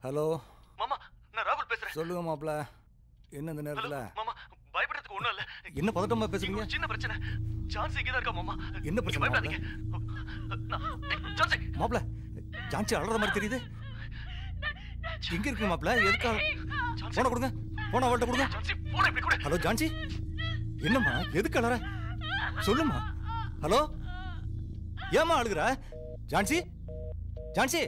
Hello மாமா நான் ராகுல் பேசுறேன் சொல்லுங்க மாப்ள என்ன இந்த ஹலோ நேரத்துல மாமா பயப்படுறதுக்கு ஒண்ணும் இல்ல என்ன பதட்டமா இங்க பேசுறீங்க ஒரு சின்ன பிரச்சனை ஜான்சி இங்க தான் இருக்கா மாமா என்ன பிரச்சனை, நீங்க பயப்படாதீங்க நான்- ஏய், ஜான்சி மாப்ள ஜான்சி அழற மாதிரி தெரியுது எங்க இருக்கு மாப்ள எதுக்கா போன கொடுங்க போன அவள்கிட்ட கொடுங்க ஜான்சி போன இப்படி கூட ஹலோ ஜான்சி என்னம்மா எதுக்கு அழற சொல்லுமா ஹலோ ஏம்மா அழுகுற ஜான்சி ஜான்சி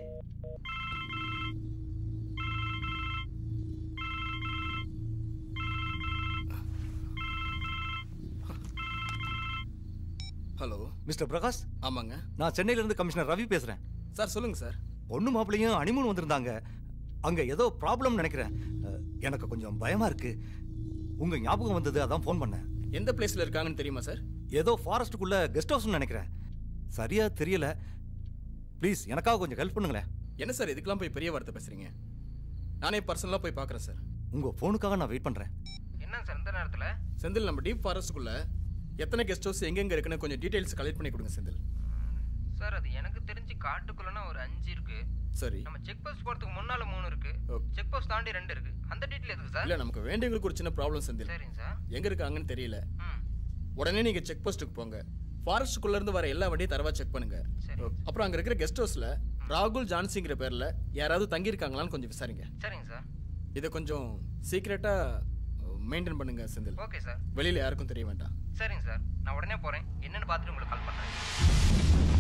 ஹலோ மிஸ்டர் பிரகாஷ் ஆமாங்க நான் சென்னையில இருந்து கமிஷனர் ரவி பேசுறேன் சார் சொல்லுங்க சார் பொண்ணு மாப்பிள்ளையும் அனிமூன் வந்திருந்தாங்க அங்க ஏதோ ப்ராப்ளம் நினைக்கிறேன் அஹ், எனக்கு கொஞ்சம் பயமா இருக்கு உங்க ஞாபகம் வந்தது அதான் ஃபோன் பண்ணேன் எந்த பிளேஸ்ல இருக்காங்கன்னு தெரியுமா சார் ஏதோ ஃபாரஸ்ட்டுக்குள்ள கெஸ்ட் ஹவுஸ்னு நினைக்கிறேன் சரியா தெரியல ப்ளீஸ் எனக்காக கொஞ்சம் ஹெல்ப் பண்ணுங்களேன் என்ன சார் இதுக்கெல்லாம் போய் பெரிய வார்த்தை பேசுறீங்க நானே பர்சனலாக போய் பார்க்குறேன் சார் உங்க ஃபோனுக்காக நான் வெயிட் பண்றேன் என்ன சார் இந்த நேரத்தில் செந்தில் நம்ம டீப் ஃபாரஸ்ட்டுக்குள்ள எத்தனை கெஸ்ட் ஹவுஸ் எங்கெங்க இருக்குன்னு கொஞ்சம் டீடைல்ஸ் கலெக்ட் பண்ணி கொடுங்க செந்தில் சார் அது எனக்கு தெரிஞ்சு காட்டுக்குள்ளனா ஒரு அஞ்சு இருக்கு சரி நம்ம செக் போஸ்ட் போறதுக்கு முன்னால மூணு இருக்கு ஓகே. செக் போஸ்ட் தாண்டி ரெண்டு இருக்கு அந்த டீட்டெயில் எதுக்கு சார் இல்ல நமக்கு வேண்டியவங்களுக்கு ஒரு சின்ன ப்ராப்ளம் செந்தில் சரிங்க சார் எங்க இருக்காங்கன்னு தெரியல ம் உடனே நீங்க செக் போஸ்ட்டுக்கு போங்க ஃபாரஸ்ட்டுக்குள்ள இருந்து வர எல்லா வண்டியும் தரவா செக் பண்ணுங்க சரி. ஓகே. அப்புறம் அங்க இருக்கிற கெஸ்ட் ஹவுஸ்ல ராகுல் ஜான்சிங்கிற பேர்ல யாராவது தங்கியிருக்காங்களான்னு கொஞ்சம் விசாரிங்க சரிங்க சார் இதை கொஞ்சம் சீக்கிரட்டா மெயின்டைன் பண்ணுங்க செந்தில் ஓகே சார் வெளியில யாருக்கும் தெரிய வேண்டாம் சரிங்க சார் நான் உடனே போறேன் என்னன்னு பார்த்துட்டு உங்களுக்கு கால் பண்றேன்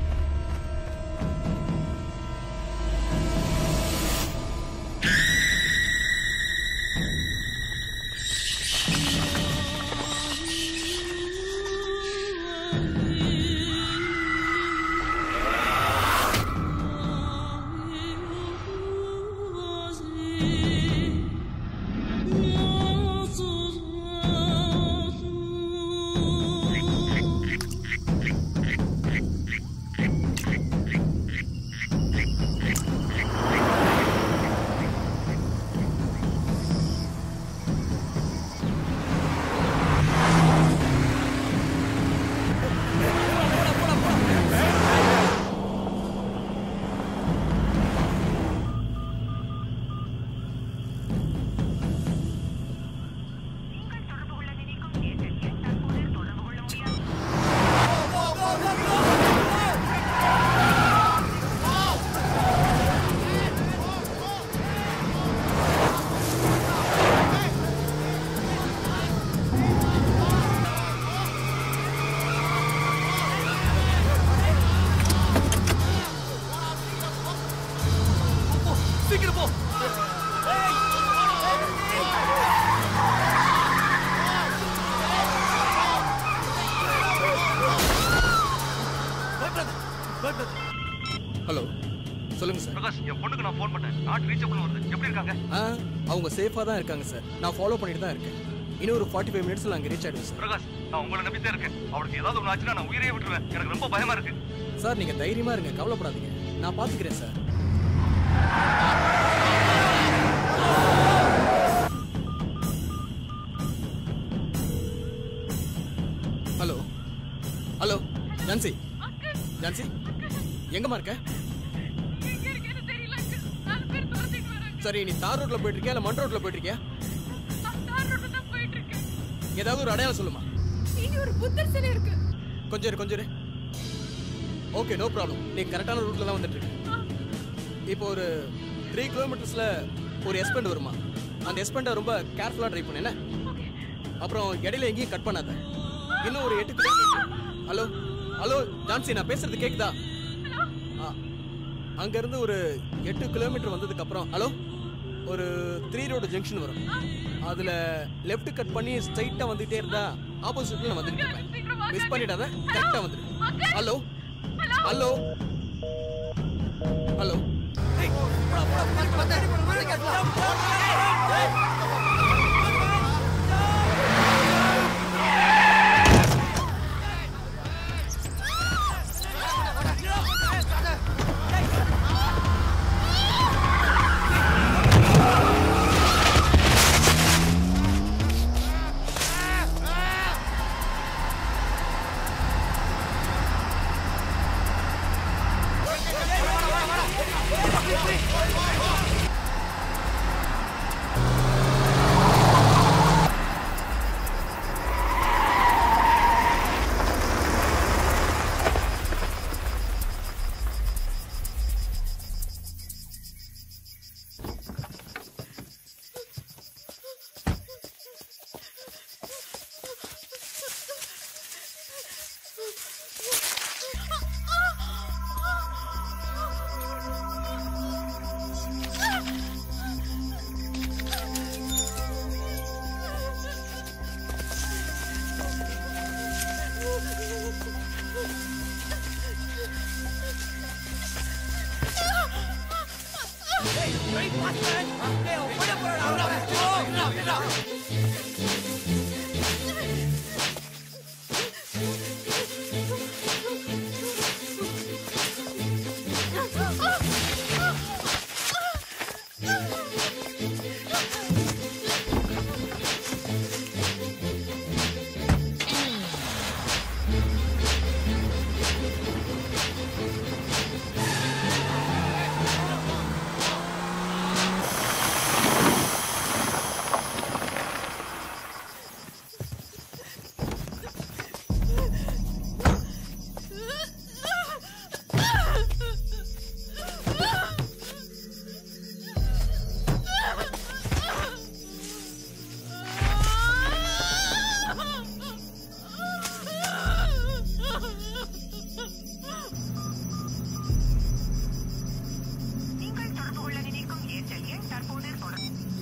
சீக்கிரம் போ ஹலோ சொல்லுங்க சார் பிரகாஷ் என் பொண்ணுக்கு நான் ஃபோன் பண்ணேன் நாட் ரீச்சபிள் வருது எப்படி இருக்காங்க ஆ அவங்க சேஃபாக தான் இருக்காங்க சார் நான் ஃபாலோ பண்ணிட்டு தான் இருக்கேன் இன்னும் ஒரு ஃபார்ட்டி ஃபைவ் மினிட்ஸில் அங்கே ரீச் ஆகிடுவேன் சார் பிரகாஷ் நான் உங்களை நம்பித்தான் இருக்கேன் அவளுக்கு ஏதாவது ஒன்று ஆச்சுன்னா நான் உயிரையே விட்டுருவேன் எனக்கு ரொம்ப பயமா இருக்கு சார் நீங்கள் தைரியமாக இருங்க கவலைப்படாதீங்க நான் பார்த்துக்கிறேன் sir hello hello Jhansi Jhansi எங்கம்மா இருக்க சரி நீ தார் ரோட்ல போயிட்டு இருக்கியா இல்ல மண் ரோட்ல போயிட்டு இருக்கியா ஏதாவது ஒரு அடையாளம் சொல்லுமா இங்க ஒரு புத்தர் சிலை இருக்கு கொஞ்சம் இரு கொஞ்சம் இரு ஓகே நோ ப்ராப்ளம் நீ கரெக்டான ரூட்ல தான் வந்துட்டு இருக்க இப்போ ஒரு த்ரீ கிலோமீட்டர்ஸ்ல ஒரு எஸ்பெண்ட் வருமா அந்த எஸ்பெண்டை ரொம்ப கேர்ஃபுல்லாக ட்ரைவ் பண்ணு என்ன அப்புறம் இடையில எங்கேயும் கட் பண்ணாத இன்னும் ஒரு எட்டு கிலோமீட்டர் ஹலோ ஹலோ ஜான்சி நான் பேசுறது கேக்குதா ஆ, அங்க இருந்து ஒரு எட்டு கிலோமீட்டர் வந்ததுக்கு அப்புறம் ஹலோ ஒரு த்ரீ ரோடு ஜங்ஷன் வரும் அதுல லெஃப்ட் கட் பண்ணி ஸ்ட்ரைட்டா வந்துட்டே இருந்தா ஆப்போசிட்ல நான் வந்துட்டு இருப்பேன் மிஸ் பண்ணிடாத கரெக்டா வந்துடு ஹலோ ஹலோ ஹலோ நீங்கள் தொடர்பு கொள்ள நினைக்கும் ஏர்டெல் எண் தற்போது தொடர்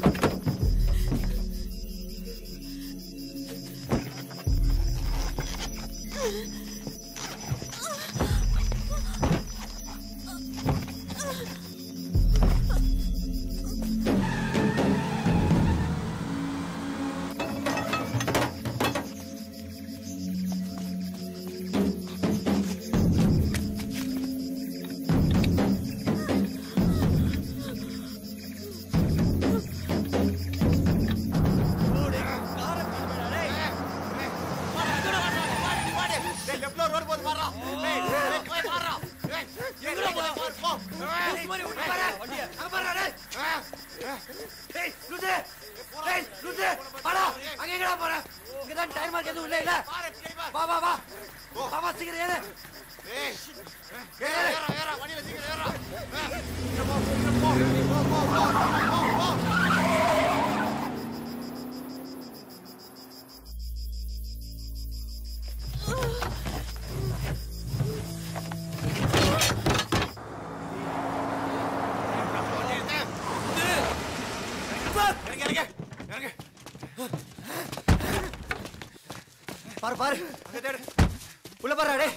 பாரு பாரு உள்ள பாரு அடே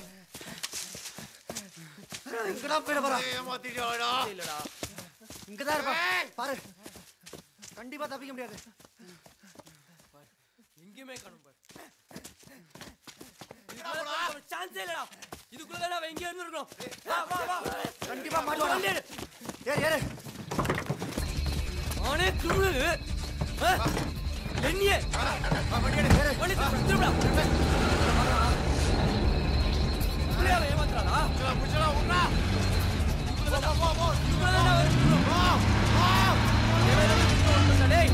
எங்கடா போயிட போறா இல்லடா இங்கதான் இருப்பா பாரு கண்டிப்பா தப்பிக்க முடியாது எங்கேயுமே காணும் பாரு சான்ஸே இல்லடா இதுக்குள்ள அவன் எங்கேயோ இருந்திருக்கணும் வா வா வா கண்டிப்பா மாட்டுவாடா ஏறு ஏறு அவனே துருளு என்னையே வண்டி திரும்பா இப்படியே அவன் ஏமாத்துறானா டேய்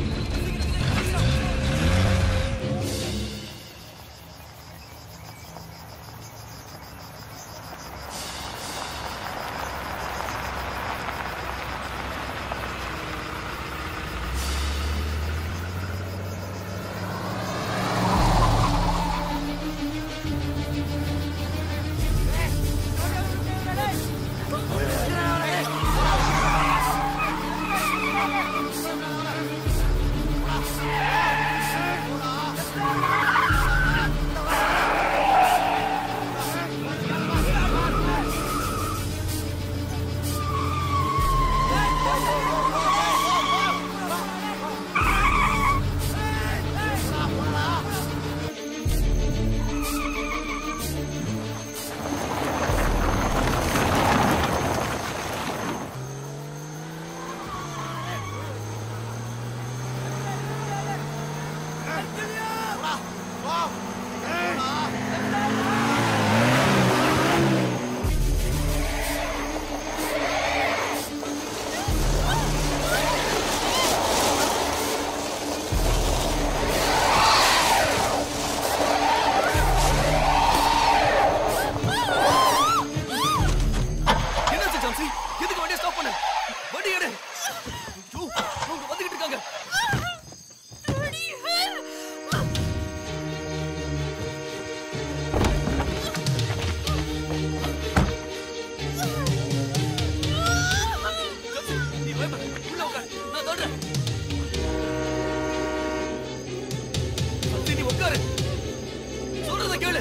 என்னாச்சு ஜான்சி எதுக்கு வண்டியை ஸ்டாப் பண்ண வண்டி எடு ஐயோ, அவங்க வந்துகிட்டு இருக்காங்க ஜான்சி, நீ பயப்பட உள்ள உட்காரு நான் தொடறேன் ஜான்சி, நீ உட்காரு சொல்றத கேளு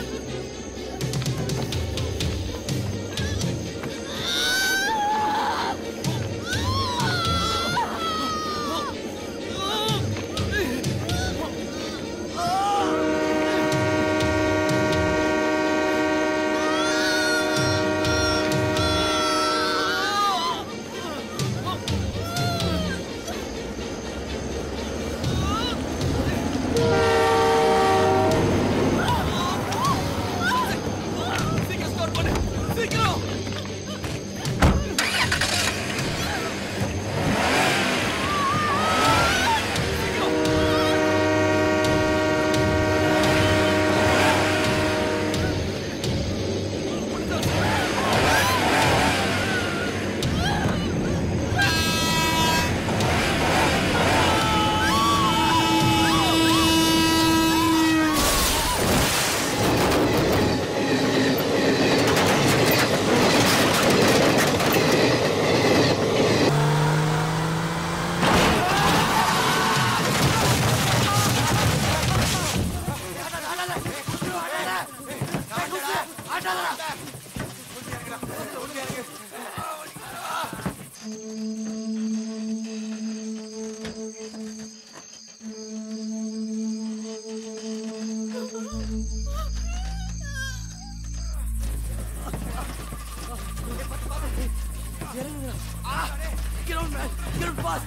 இறங்குங்க ஆ get on man get on fast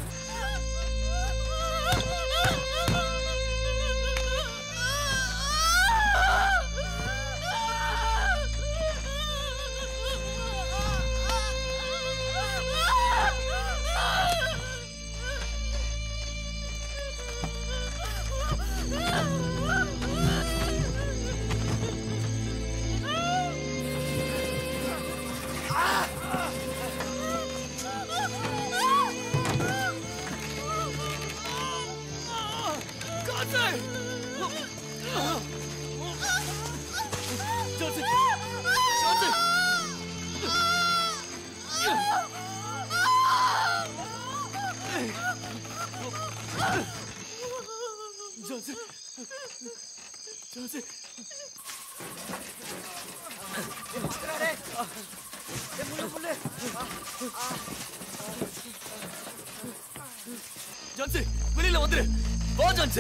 Jhansi வெளியில வந்துரு வா ஜான்சி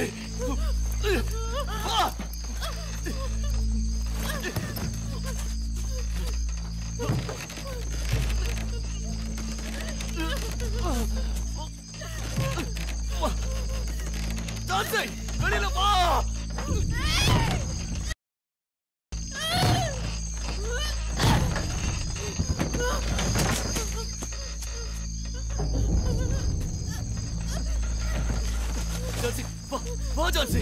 வா ஜான்சி வெளியில வா ஜான்சி வா வா ஜான்சி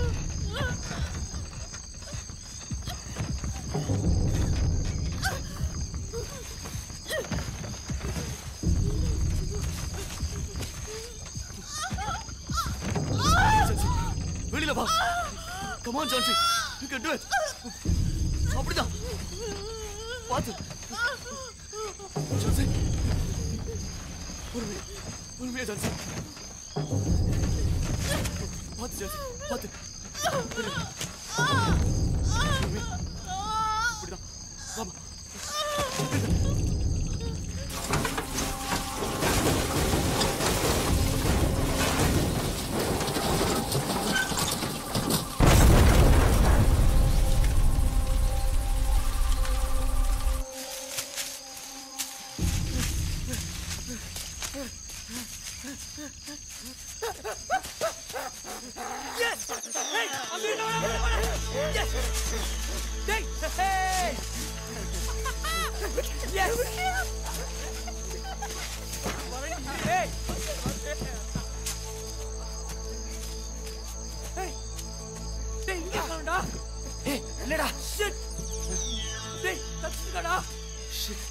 ஜான்சி வெளியில வா come on Jhansi you can do it அப்படிதான் பாத்து ஜான்சி பொறுமையா பொறுமையா ஜான்சி பாத்து ஜான்சி பாத்து வெளியில. பொறுமையா. இப்படிதான் ஆமா ஏய் என்னடா shit டேய் தப்பிச்சுடா shit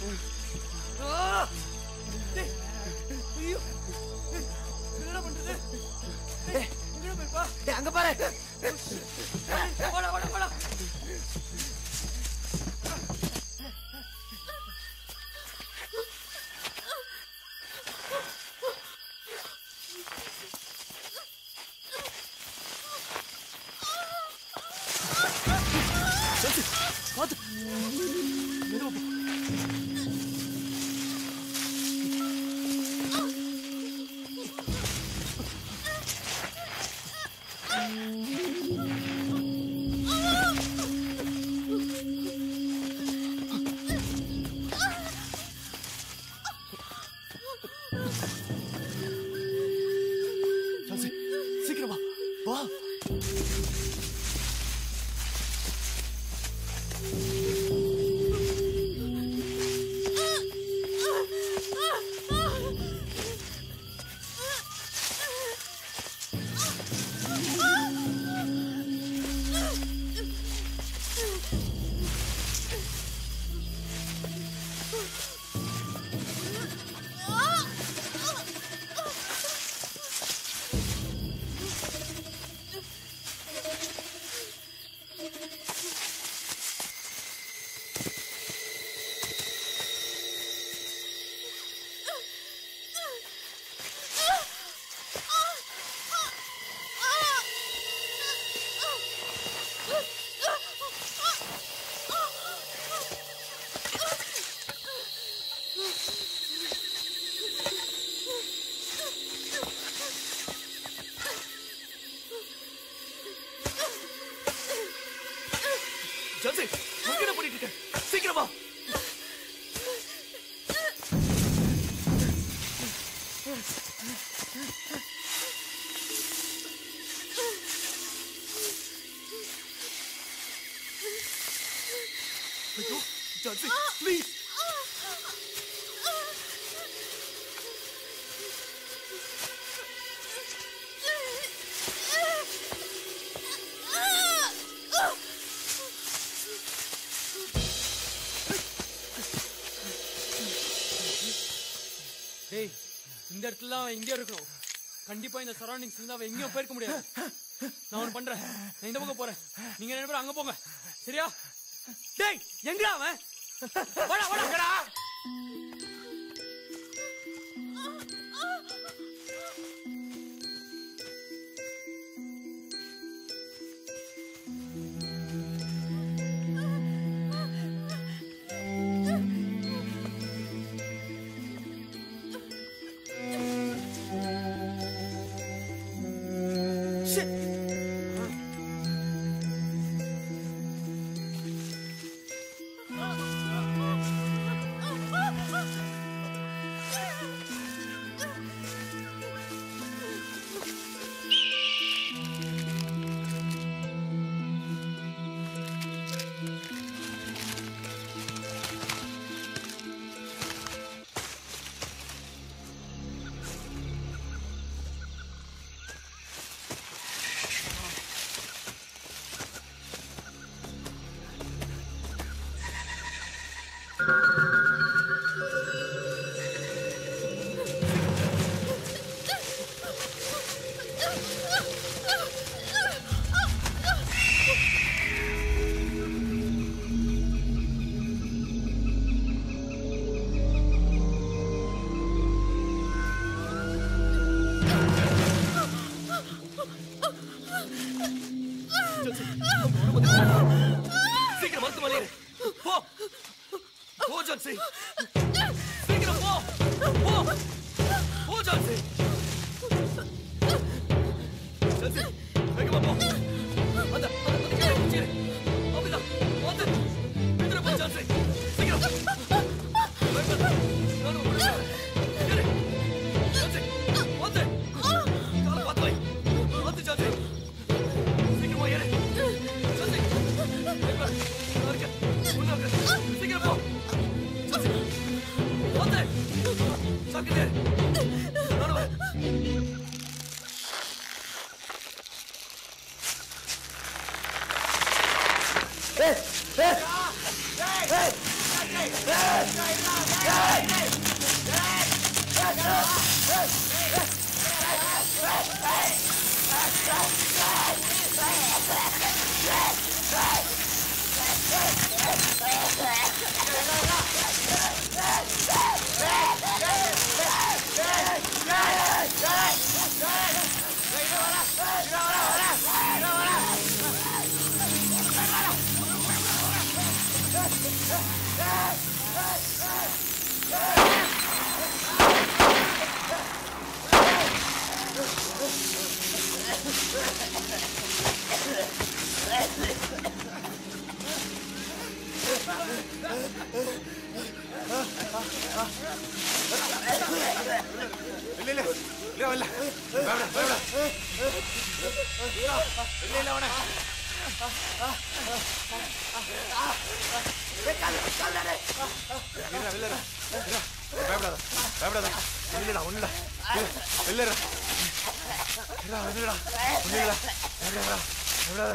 ஆ டேய் ஐயோ ஏய், என்னடா பண்றது ஏய் எங்கடா போய்ப்பா டேய் அங்க பாரு ஏய், வாடா வாடா வாடா ஜான்சி பாத்து மெதுவா போ ஜான்சி சீக்கிரம் வா வா ஜான்சி எங்க பண்ணிட்டு இருக்க சீக்கிரம் வா ஐயோ ஜான்சி ப்ளீஸ் டேய் இந்த இடத்துல அவன் இங்கே இருக்கணும் கண்டிப்பா இந்த சரௌண்டிங்ஸ் இருந்தா அவன் எங்கேயும் போயிருக்க முடியாது நான் ஒன்று பண்றேன் நான் இந்த பக்கம் போறேன் நீங்க ரெண்டு பேரும் அங்க போங்க சரியா டேய் எங்கடா அவன் வாடா வாடா சீக்கிரம் மருத்துவமனை ஏறு. போ போ ஜான்சி சீக்கிரம் போ போ போ ஜான்சி ஜான்சி வேகமா போ அந்த அந்த அந்த கீழே குச்சி ஏறு. அப்படிதான் வந்து எதிர போ ஜான்சி சீக்கிரம் வேகமா. நானும் உள்ள வரேன். ஏறு. ஜான்சி வந்து காலை பார்த்து வை வந்து ஜான்சி சீக்கிரமா ஏறு ஜான்சி வேகமா. நான் இருக்கேன். உள்ள இருக்கேன். சீக்கிரம் போ ஜான்சி வந்து சக்கிதே நானும் வரேன். இல்ல இல்ல இல்ல இல்ல வேணாம் வேணாம் இல்ல இல்ல வேணாம் இல்ல இல்ல இல்ல பயப்படாத பயப்படாத இல்லடா ஒண்ணுடா இல்லடா இல்லடா ஒண்ணுடா ஒண்ணுடா பயப்படாத பயப்படாத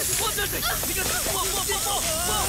போ ஜான்சி சீக்கிரம் போ போ போ போ போ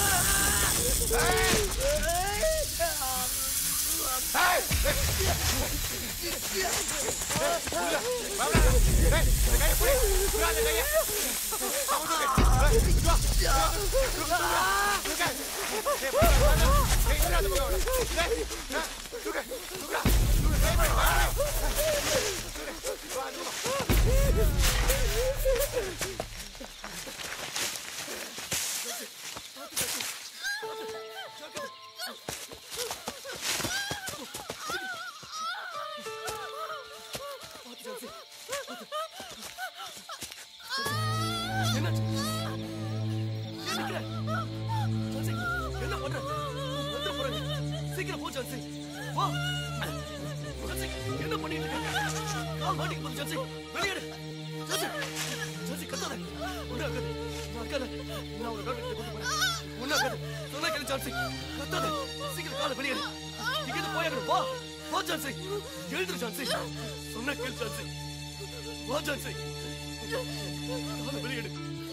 என்னாச்சு ஏன் நிக்கிற? ஜான்சி, என்ன பண்ற வந்துட போறாங்க சீக்கிரம் போ ஜான்சி வா ஜான்சி என்ன பண்ணிட்டு இருக்க கால் மாட்டிக்கு போகுது ஜான்சி வெளியேடு ஜான்சி ஜான்சி கத்தாத உண்டாக்காது உண்டாக்காத நான் ஒரு டாக்டர் கொண்டு போறேன் உண்டாக்காது சொன்னா கேளு ஜான்சி கத்தாத சீக்கிரம் காலை வெளியேடு இங்கிருந்து போயாகணும் வா வா ஜான்சி எழுதுரு ஜான்சி சொன்னா கேளு ஜான்சி வா ஜான்சி காலை வெளியேடு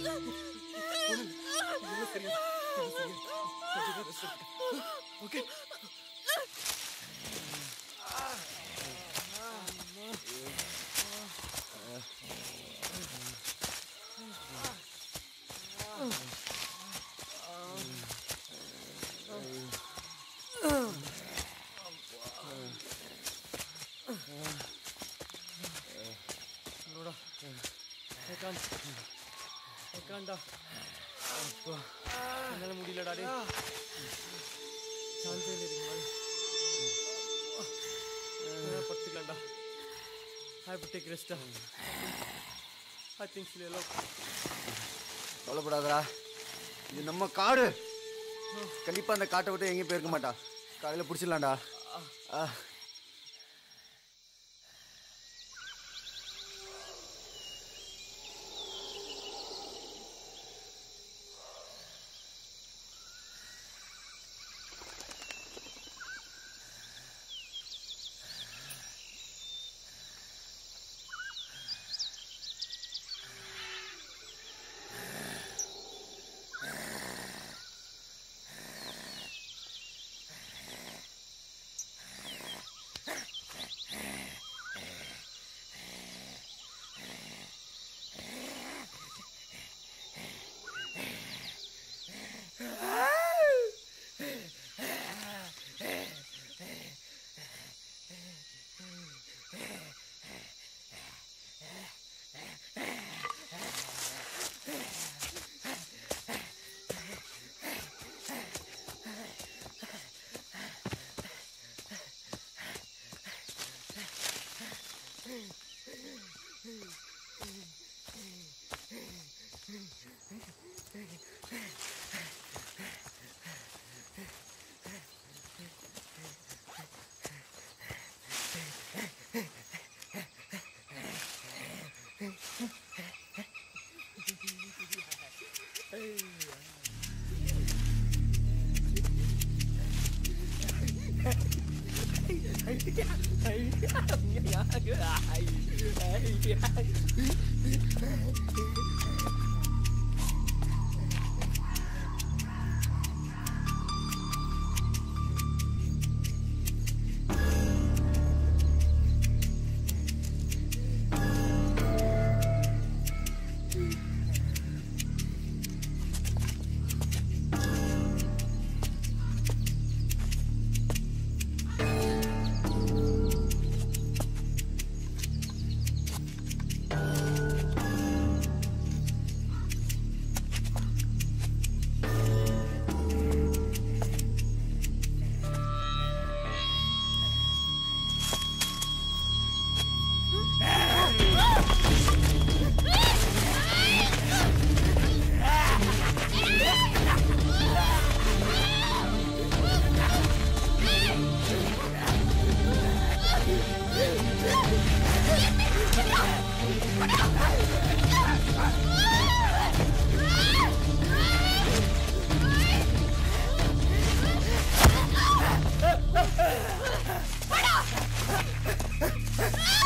எல்லாம் சரியா எல்லாம் சரியா கொஞ்ச நேரம் rest எடுத்துக்க. ஓகே ನೋಡ ஏகாந்த் ஏகாண்டா அப்பா என்னால முடியலடா டேய் சான்ஸே இல்லை இதுக்கு மேல படுத்துக்கலாம்டா ஐ ஹேவ் டு டேக் ரெஸ்டா ஐ திங்க் ஷில் எலோ கவலைப்படாதடா இது நம்ம காடு கண்டிப்பா அந்த காட்டை விட்டு எங்கேயும் போயிருக்க மாட்டா காலையில பிடிச்சிடலாம்டா ஆ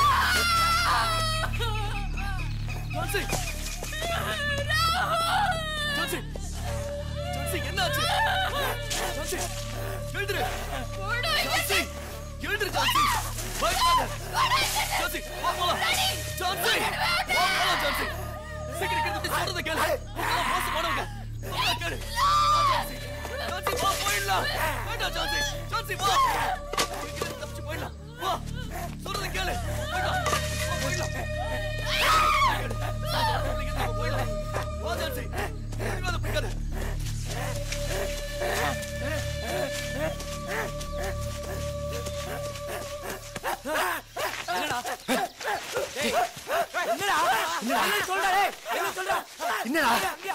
ஜான்சி ஜான்சி வா போலாம் ஜான்சி வா போலாம் ஜான்சி சீக்கிரம் கிட்ட சொல்றத கேளு அவங்க மோசமானவங்க சொல்றத கேளு வா, ஜான்சி ஜான்சி வா போயிடலாம் வேண்டாம் ஜான்சி ஜான்சி வா இங்கிருந்து தப்பிச்சு போயிடலாம் வா சொல்றத கேளு வேண்டாம் வா, போயிடலாம் கேளு. இங்கிருந்து நம்ம போயிடலாம் வா ஜான்சி பிடிக்காத பிடிக்காத என்னடா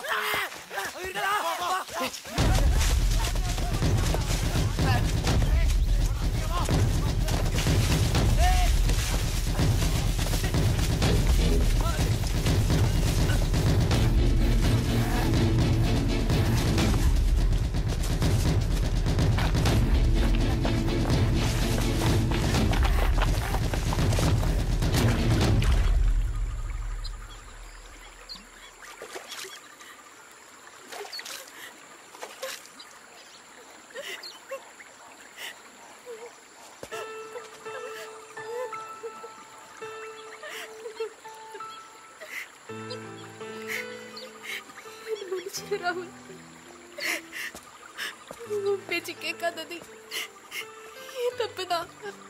மன்னிச்சிரு ராகுல் உன் பேச்சு கேட்காதது என் தப்புதான்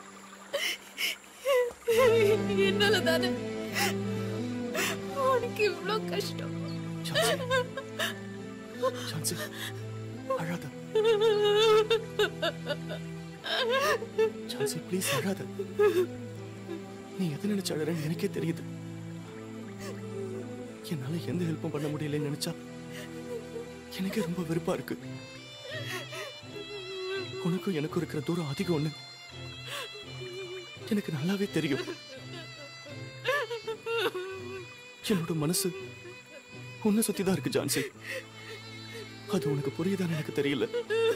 என்னால தானே உனக்கு இவ்வளோ கஷ்டம் ஜான்சி அழாத ஜான்சி ப்ளீஸ் அழாத நீ எதை நினைச்சு அழறன்னு எனக்கே தெரியுது என்னால எந்த ஹெல்ப்பும் பண்ண முடியலன்னு நினைச்சா எனக்கே ரொம்ப வெறுப்பா இருக்கு உனக்கும் எனக்கும் இருக்கிற தூரம் அதிகம் ஒண்ணு எனக்கு நல்லாவே தெரியும் என்னோட மனசு உன்னை சுத்தி தான் இருக்கு ஜான்சி அது உனக்கு புரியுதான்னு எனக்கு தெரியல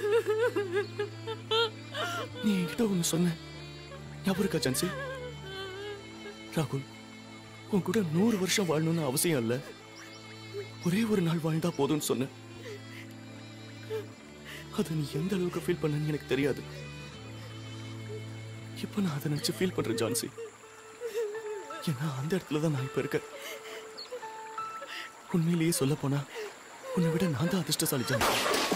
நீ என்கிட்ட ஒண்ணு சொன்ன ஞாபகம் இருக்கா ஜான்சி ராகுல் உன் கூட நூறு வருஷம் வாழணும்னு அவசியம் இல்ல ஒரே ஒரு நாள் வாழ்ந்தா போதும்னு சொன்ன அது நீ எந்த அளவுக்கு ஃபீல் பண்ணன்னு எனக்கு தெரியாது இப்ப நான் அதை நினைச்சு ஃபீல் பண்றேன் ஜான்சி ஏன்னா அந்த இடத்துல தான் நான் இப்ப இருக்கேன் உண்மையிலேயே சொல்ல போனா உன்னை விட நான் தான் அதிர்ஷ்டசாலி ஜான்சி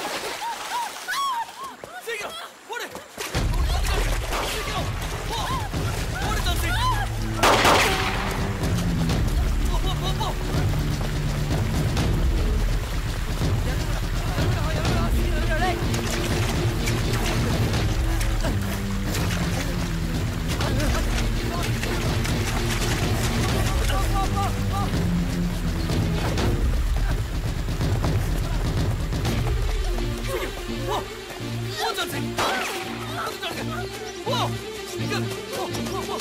சீக்கிரம் ஓடு சீக்கிரம் போ ஓடு ஜான்சி போ போ போ போ போ போ ஜான்சி போ சீக்கிரம் போ போ போ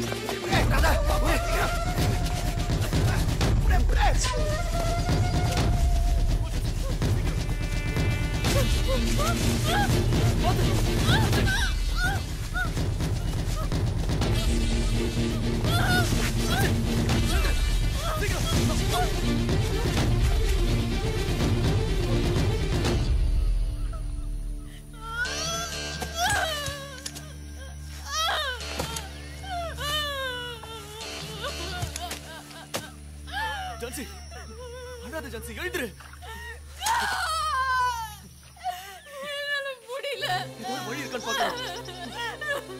ஜான்சி அழாத ஜான்சி எழுந்துரு என்னால முடியல ஏதோ ஒரு வழி இருக்கான்னு பார்க்கலாம்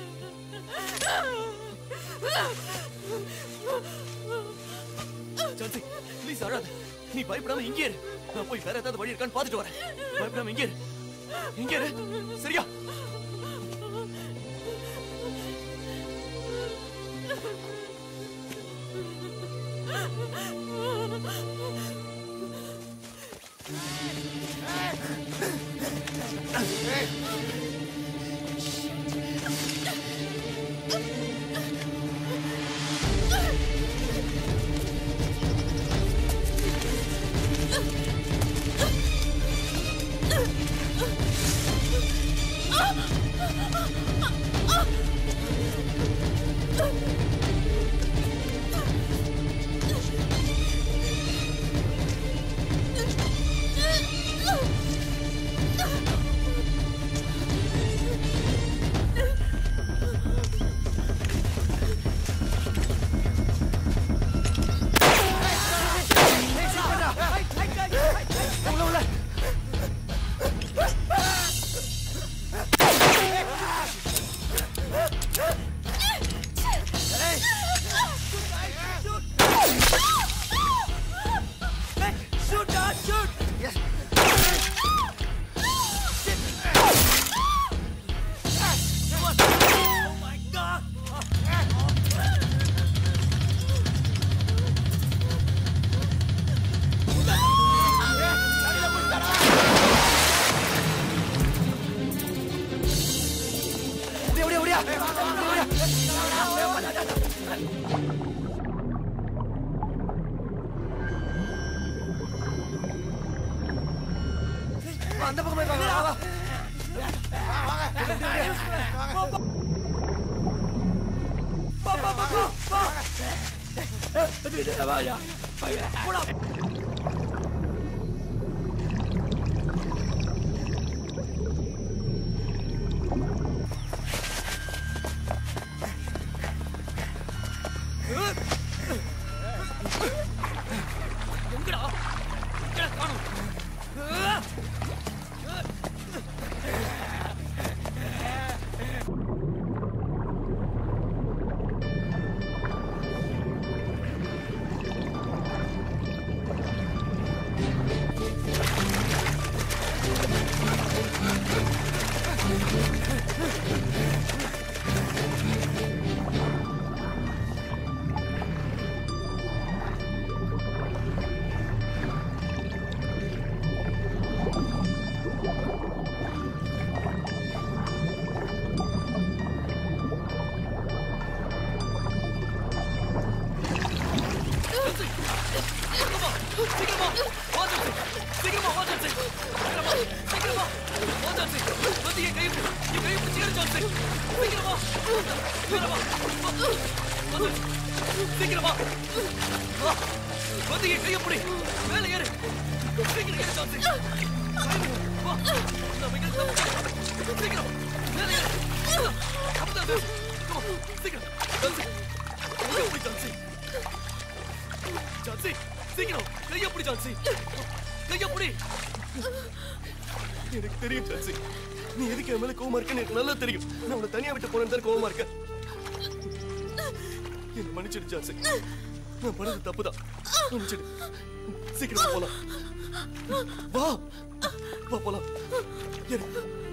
ஜான்சி ப்ளீஸ் அழாத நீ பயப்படாம இங்கே இரு நான் போய் வேற ஏதாவது வழி இருக்கான்னு பார்த்துட்டு வரேன் பயப்படாம இங்கே இரு இங்கே இரு சரியா Ah! ஓடியா ஓடியா ஓடியா அந்த பக்கம் போய் பாருங்க வா, வா. எனக்கு தெரியும் ஜான்சி நீ எதுக்கு என் மேல கோவமா இருக்கன்னு எனக்கு நல்லா தெரியும் நான் உன்னை தனியா விட்டு போனேன்னு தான் கோவமா இருக்கேன் என்ன மன்னிச்சிடு ஜான்சி நான் பண்ணது தப்புதான் மன்னிச்சிடு சீக்கிரமா போலாம் வா வா போலாம் ஏறு.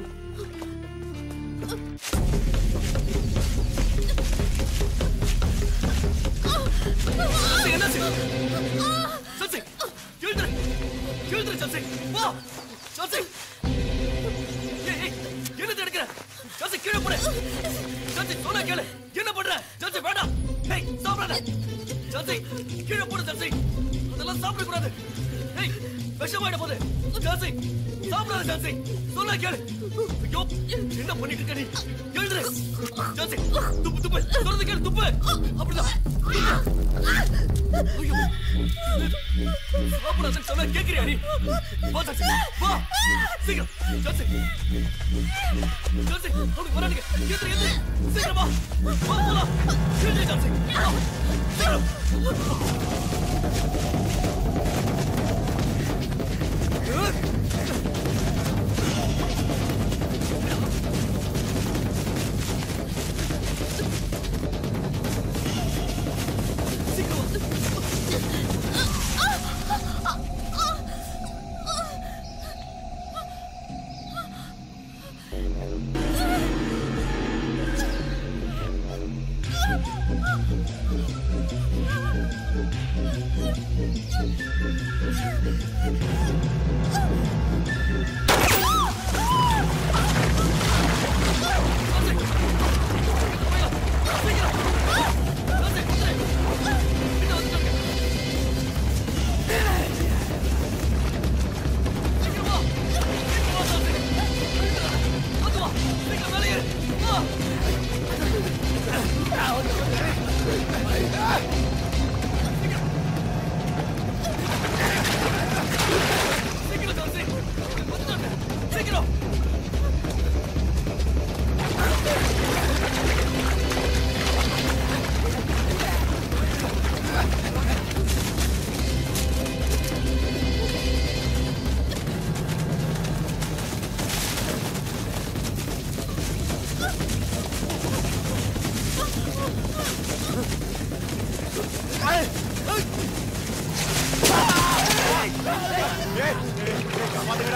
ஜான்சி, என்னாச்சு? ஜான்சி, எழுந்துரு. எழுந்துரு, ஜான்சி. வா. ஜான்சி. ஏய், ஏய், என்னத்தை எடுக்கிற? ஜான்சி, கீழே போடு. ஜான்சி, சொன்னா கேளு. என்ன பண்ற? ஜான்சி, வேண்டாம். ஏய், சாப்பிடாத. ஜான்சி, கீழே போடு, ஜான்சி. அதெல்லாம் சாப்பிடக்கூடாது. ஏய், விஷமாயிட போகுது. ஜான்சி, சாப்பிடாத, ஜான்சி. சொன்னா கேளு. ஐயோ, என்ன பண்ணிட்டு இருக்க நீ? எழுந்துரு. ஜான்சி, துப்பு, துப்பு. சொல்றது கேளு, துப்பு. அப்படிதான். ஐயோ. சாப்பிடாதன்னு சொன்னா கேட்கிறியா நீ? வா, ஜான்சி, வா. சீக்கிரம், ஜான்சி. ஜான்சி, அவனுக்கு வரானுங்க. எந்திரி, எந்திரி. சீக்கிரம் வா. வா, போலாம். எந்திரி, ஜான்சி. வா. சீக்கிரம். சீக்கிரம்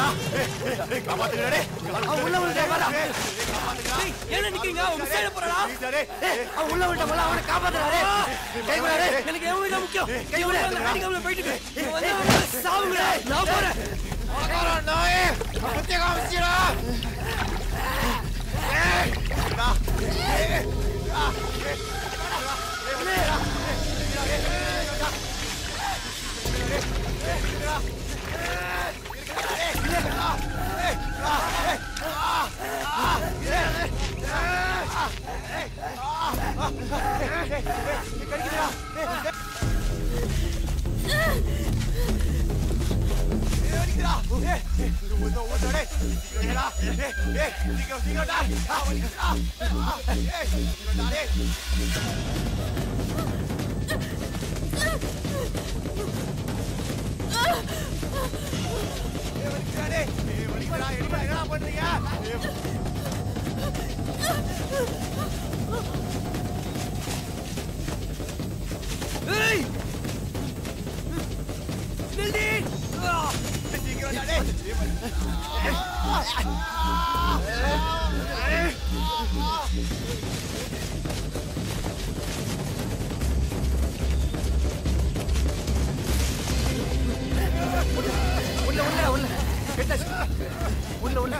காப்பாத்துங்கடா டேய் அவன் உள்ள விழுந்தா வாடா என்ன நிக்கீங்க உங்க சைடு போறடா டேய் அவன் உள்ள விழுந்தா முதல்ல அவனை காப்பாத்துடா டேய் கை விடா டேய் எனக்கு என் உயிர் முக்கியம் கை விடா மெடிக்கல்ல போயிட்டு இருக்கு. நீங்க வந்து சாவுங்கடா நான் போறேன் நாயே பத்தி காமிச்சிரா ஏய் நில்டி உள்ள உள்ள உள்ள கெட்டாச்சு உள்ள உள்ள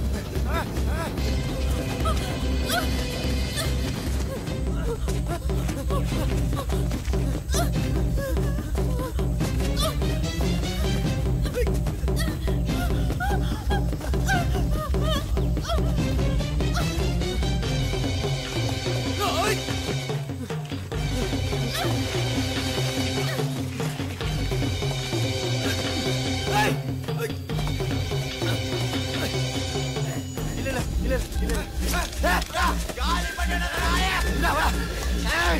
இல்ல இல்ல இல்ல இல்ல இல்ல காலி பண்ணடா நாயே இல்ல வா ஏய்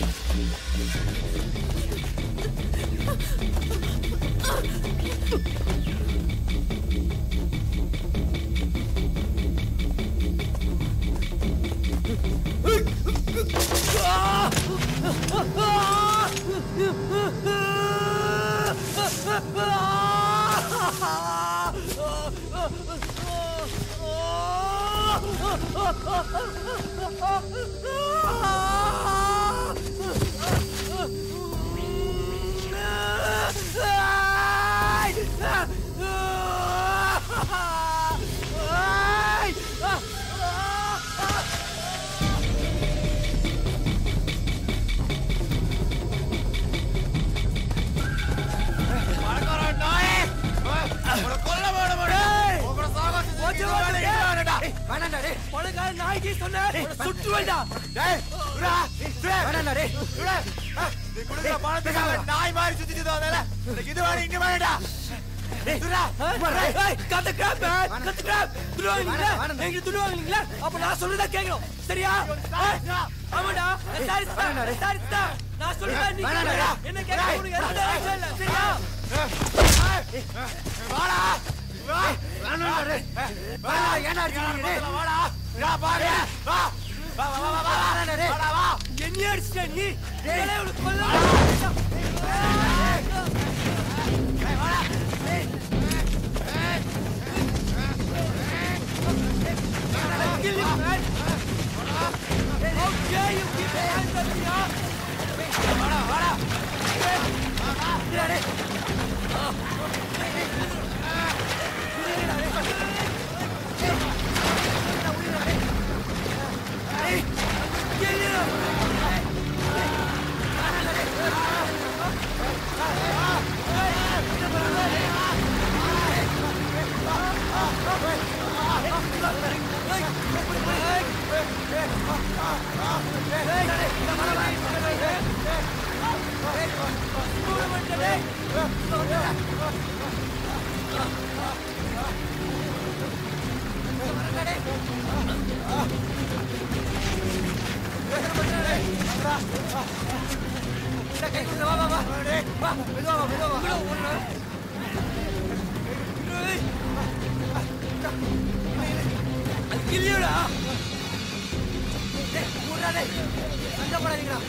வேணாண்டா டேய் பழகால நாய்க்கு சொன்னேன் சுட்டு வேண்டா டேய் விடா டேய் வேணாண்டா டேய் விடா நீ குடுக்குற பணத்துக்காக நாய் மாதிரி சுத்திட்டு வந்தல உனக்கு இது வேணும் இங்க வேணடா டேய் விடா ஏய் கத்த கிராப் கத்த கிராப் துருவாங்களா எங்க துருவாங்களா அப்ப நான் சொல்றதா கேக்கணும் சரியா ஏய், ஆமாடா சாரி சாரி சாரி நான் சொல்றதா நீ வேணாம்டா. கேளு. என்ன கேட்க உனக்கு எந்த அவசியம் இல்ல சரியா வாடா வா வேணாண்டா டேய் வாடா ஏன்டா அடிச்சீங்க டேய் வாடா வா பாரு வா வா வா வா வா வேணாண்டா டேய் வாடா வா என்ன அடிச்ச நீ ஏலே உனக்கு கொல்ல Kill you, man. How dare you keep your hands on me, huh? Kill you. வா வா வா டேய் வா மெதுவா வா மெதுவா வா கில்லியோடா டேய் ஊர்டா டேய் சண்டை போடாதீங்கடா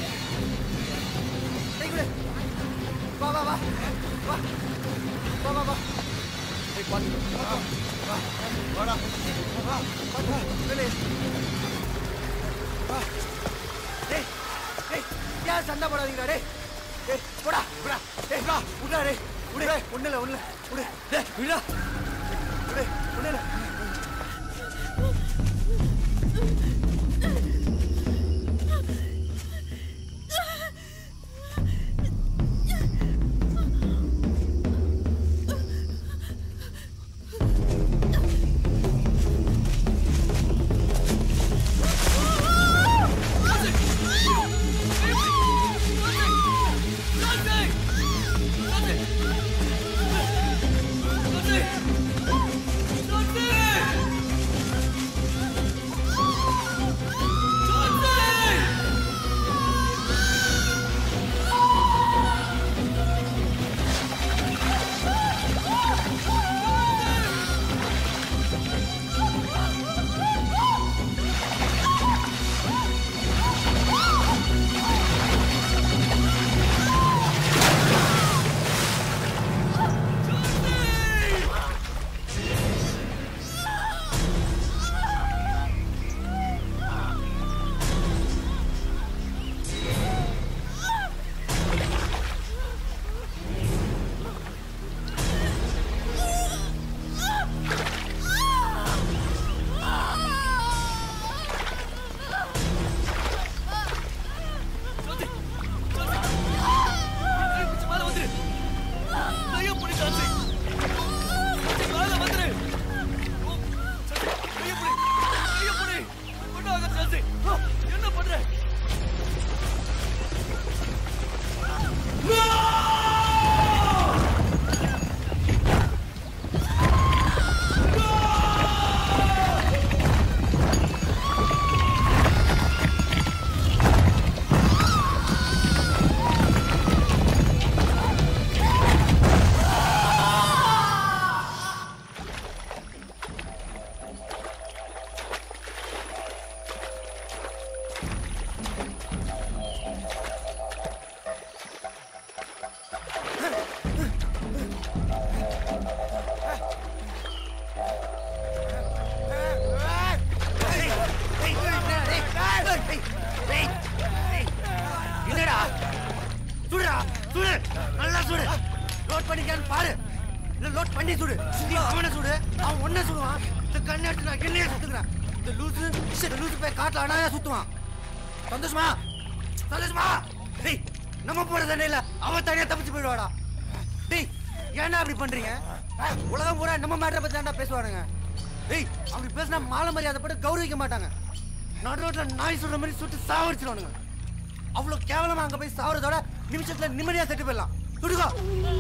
டேய் குடு வா வா வா வா வா வா வா போய் பார்த்துக்கோ வாடா வா பாத்து வெளியே வா டேய் டேய் ஏன் சண்டை போடாதீங்கடா டேய் டேய் போடா போடா டேய் வா விடா டேய் விடு ஒண்ணுல ஒண்ணுல விடு டேய் விடா விடு ஒண்ணுல மேல வந்துரு கைய புடி சாந்தி மேல வந்துரு ஓ, சாந்தி, கைய புடி கைய புடி கொண்டு வாங்க சாந்தி ஆ, என்ன பண்ற என்னடா சுடுடா சுடு நல்லா சுடு லோட் பண்ணிக்கான்னு பாரு இல்ல லோட் பண்ணி சுடு நீ அவனை சுடு அவன் ஒன்ன சுடுவான் இந்த கண்ணை எடுத்து நான் என்னையே சுத்துக்கிறேன் இந்த லூசு இந்த லூசு போய் காட்டுல அனாதையா சுத்துவான் சந்தோஷமா சந்தோஷமா டேய் நம்ம போற தண்டையில அவன் தனியா தப்பிச்சு போயிடுவாடா டேய் ஏன்டா அப்படி பண்றீங்க அஹ், உலகம் பூரா நம்ம மேட்டரை பத்தி தான்டா பேசுவானுங்க டேய் அப்படி பேசினா மாலை மரியாதை போட்டு கௌரவிக்க மாட்டாங்க நடு ரோட்ல நாய் சுடுற மாதிரி சுட்டு சாவடிச்சிருவானுங்க அவ்வளவு கேவலமா அங்க போய் சாவறதோட நிமிஷத்துல நிம்மதியா செட்டு போயிடலாம் சுடுகோ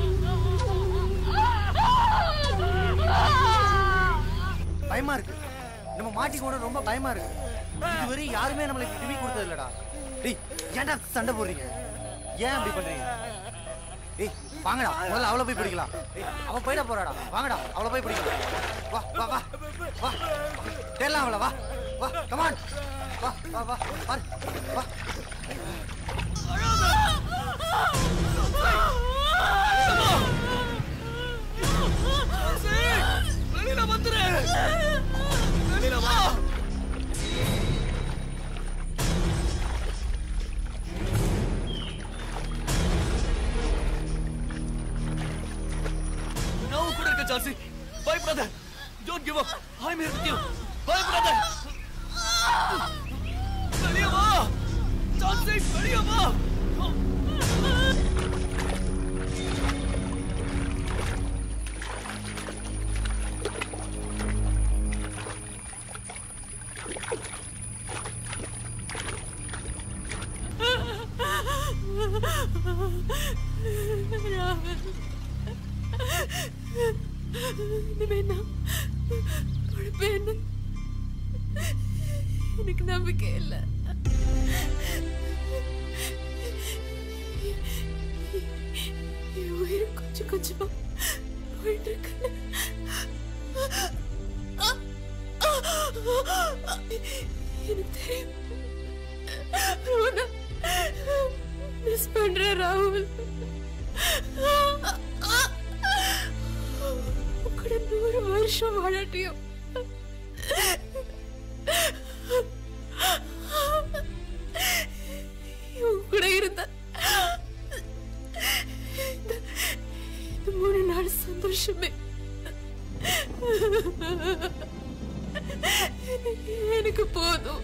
பயமா இருக்கு நம்ம மாட்டிக்கோட ரொம்ப பயமா இருக்கு இதுவரை யாருமே நம்மளுக்கு டிவி கொடுத்தது இல்லடா டேய் ஏன்டா சண்டை போடுறீங்க ஏன் அப்படி பண்றீங்க ஏய் வாங்கடா முதல்ல அவளை போய் பிடிக்கலாம் ஏய், அவ போயிட போறாடா வாங்கடா அவளை போய் பிடிக்கலாம் வா வா வா வா தேடலாம் அவளை வா வா கமான் வா வா வா பாரு வா வெளியில வந்துரு வெளியில வா நான் உன் கூட இருக்கேன் சார்சி பயப்படாத don't give up I am here with you பயப்படாத வெளிய வா சார்சி வெளிய வா ராவல் இனிமே நான் பொழைப்பேன்னு எனக்கு நம்பிக்கை இல்லை என் உயிர் கொஞ்சம் கொஞ்சமா போயிட்டு இருக்கு எனக்கு தெரியும் ரோனா மிஸ் பண்றேன் ராகுல் கூட நூறு வருஷம் வாழட்டியும் உன் கூட இருந்த இந்த- இந்த மூணு நாள் சந்தோஷமே எனக்கு போதும்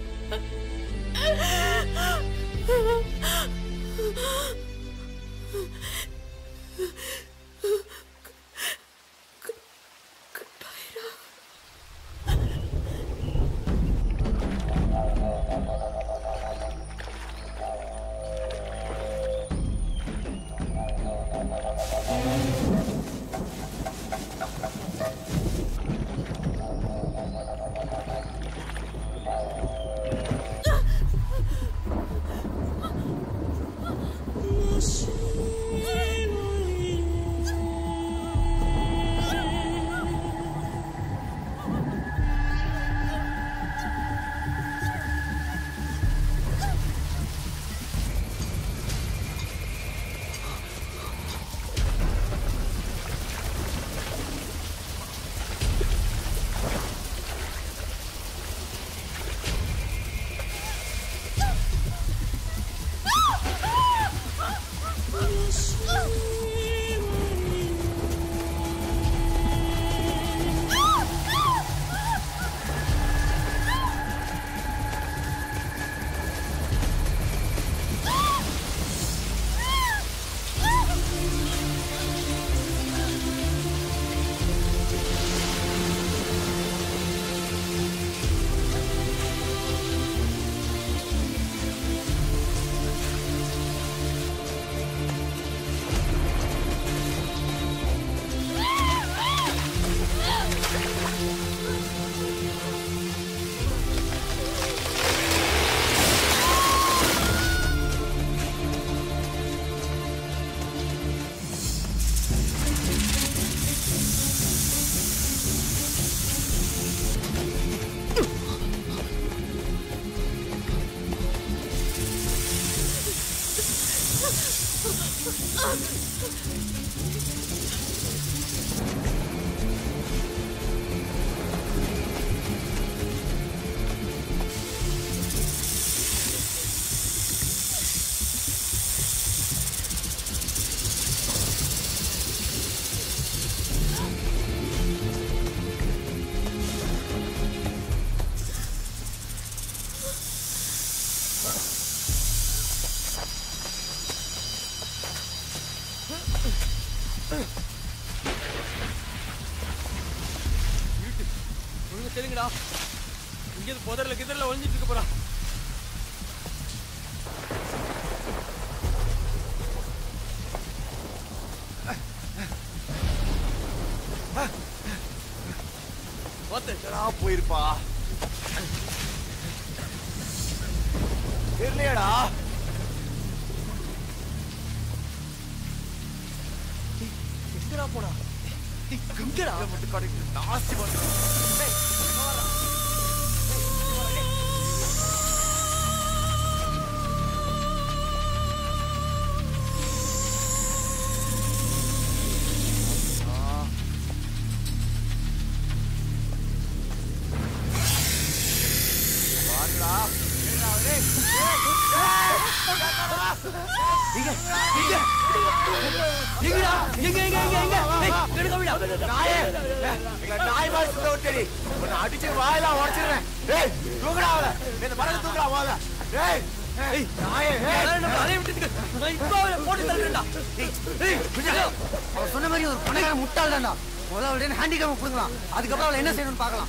ஒழுங்கு தெரியுங்கடா இங்கே புதர்ல கிதர்ல ஒளிஞ்சிட்டு இருக்க போறா எங்கடா போயிருப்பா தெரியலையாடா எங்கடா போனா எங்கடா மட்டும் கடைக்கு நாஸ்தி பண்ணுறான் நாய் மாதிரி சுத்த விட்டடி உன்னை அடிச்சு வாயெல்லாம் உடச்சிருவேன் ஏய் தூக்குடா அவளை இந்த மரத்தை தூக்குடா முதல்ல ஏய் ஏய் நாயே ஏய் அவன் சொன்ன மாதிரி ஒரு பணக்கார முட்டாள் தான்டா முதல்ல அவளுடைய ஹேண்டிகேம் கொடுக்கலாம் அதுக்கப்புறம் அவளை என்ன செய்யணும்னு பார்க்கலாம்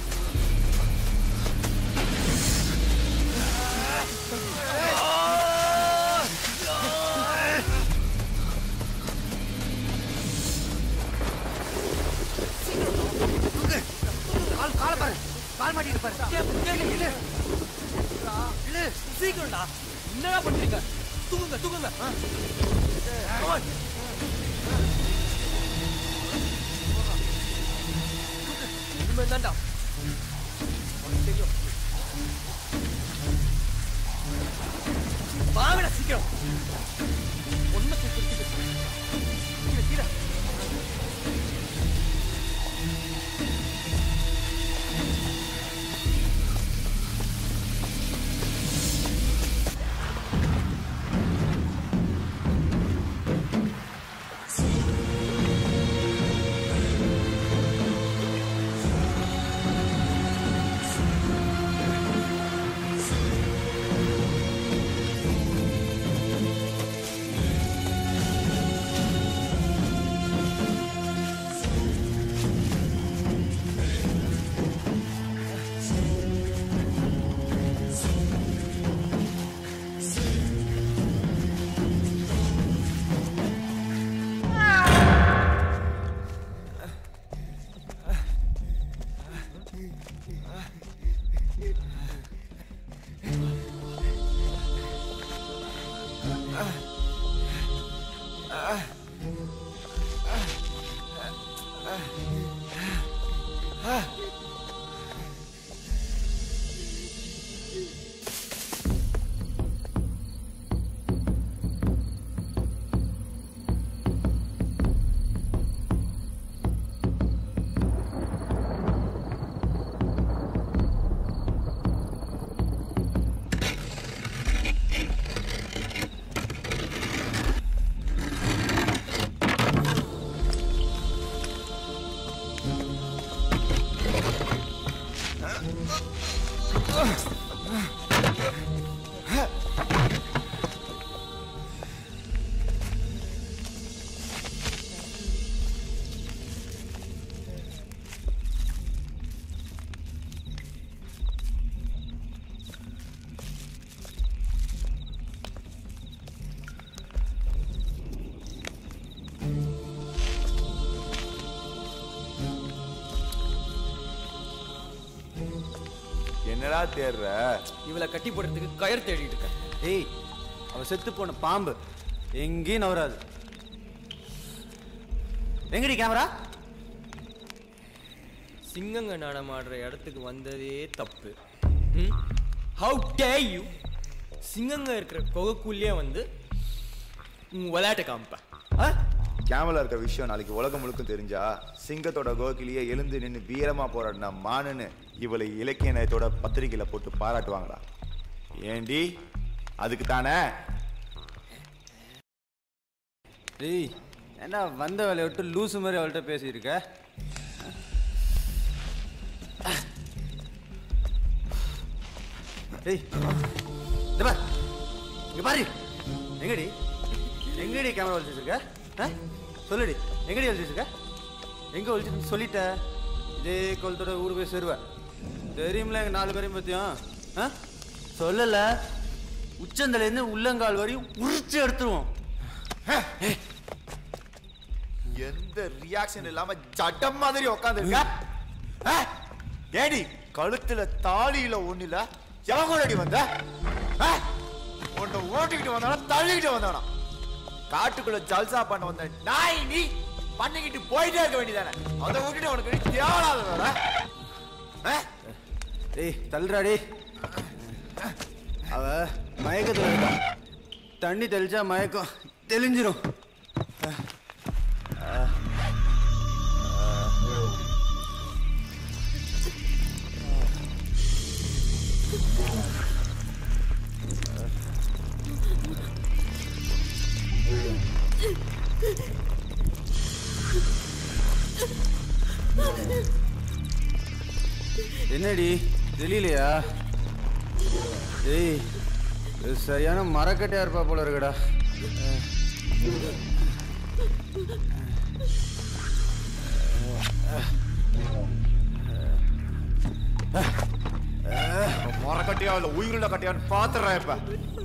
தூக்கு. கால் காலை பாரு கால் மாட்டிட்டு பாரு இல்ல இல்ல சீக்கிரம்டா என்னடா பண்றீங்க தூங்குங்க தூங்குங்க ஆ. Come on. இனிமே தான்டா உனக்கு தெரியும் வாங்கடா சீக்கிரம் ஒண்ணு தூக்கு கீழே கீழே என்னடா தேடுற இவளை கட்டி போடுறதுக்கு கயர் தேடிட்டு இருக்கேன் ஏய் அவ செத்து போன பாம்பு எங்கேயும் நவராது எங்கடி கேமரா சிங்கங்க நடமாடுற இடத்துக்கு வந்ததே தப்பு ஹவு டே யூ சிங்கங்க இருக்கிற கொகைக்குள்ளேயே வந்து உன் விளையாட்டை காமிப்பேன் ஆ? கேமரா இருக்க விஷயம் நாளைக்கு உலகம் முழுக்கும் தெரிஞ்சா சிங்கத்தோட கோகிலியே எழுந்து நின்று வீரமா போராடின மானுன்னு இவளை இலக்கிய நயத்தோட பத்திரிக்கையில போட்டு பாராட்டுவாங்களா ஏண்டி அதுக்கு தானே ஏய் ஏண்டா வந்த வேலையை விட்டு லூசு மாதிரி அவள்கிட்ட பேசியிருக்க ஏய் இந்த பார் இங்க பாரு எங்கடி எங்கடி கேமரா ஒழிச்சு வச்சிருக்க ஆ? சொல்லுடி எங்கடி ஒழிச்சு வச்சிருக்க எங்க ஒழிச்சு சொல்லிட்ட இதே கோலத்தோட ஊர் போய் சேருவேன் தெரியுமில எங்க நாலு பேரையும் பத்தியும் ஆ? சொல்லல உச்சந்தலேருந்து உள்ளங்கால் வரையும் உரிச்சு எடுத்துருவோம் எந்த ரியாக்ஷன் இல்லாம ஜடம் மாதிரி உட்காந்துருக்க ஏடி கழுத்துல தாலியில ஒண்ணுல எவன் கூட அடி வந்த ஆ? உன்னை ஓட்டிக்கிட்டு வந்தானா தள்ளிக்கிட்டு வந்தானா காட்டுக்குள்ள ஜல்சா பண்ண வந்த நாய் நீ பண்ணிக்கிட்டு போயிட்டே இருக்க வேண்டியதானே அதை விட்டுட்டு உனக்கு தேவையில்லாத வேற ஆ? ஏய் தள்ளுறாடி அவ மயக்கத்துல இருக்கா தண்ணி தெளிச்சா மயக்கம் தெளிஞ்சிரும் என்னடி தெரியலையா ஏய் இது சரியான மரக்கட்டையா இருப்பா போல இருக்குடா மரக்கட்டையா இல்ல உயிருள்ள கட்டையான்னு பாத்துறேன் இப்ப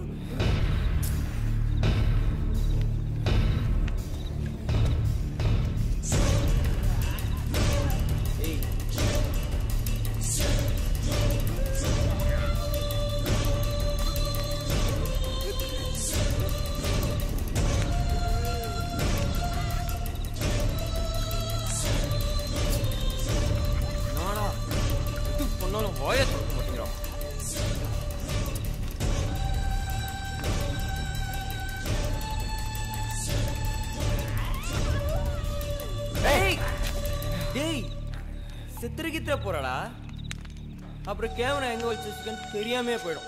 நாடா இது பண்ணாலும் வாயை திறக்க மாட்டேங்கிறான் டேய் டேய் செத்துருக்கித்த போறடா அப்புறம் கேமரா எங்க வச்சிருக்கேன்னு தெரியாமே போயிடும்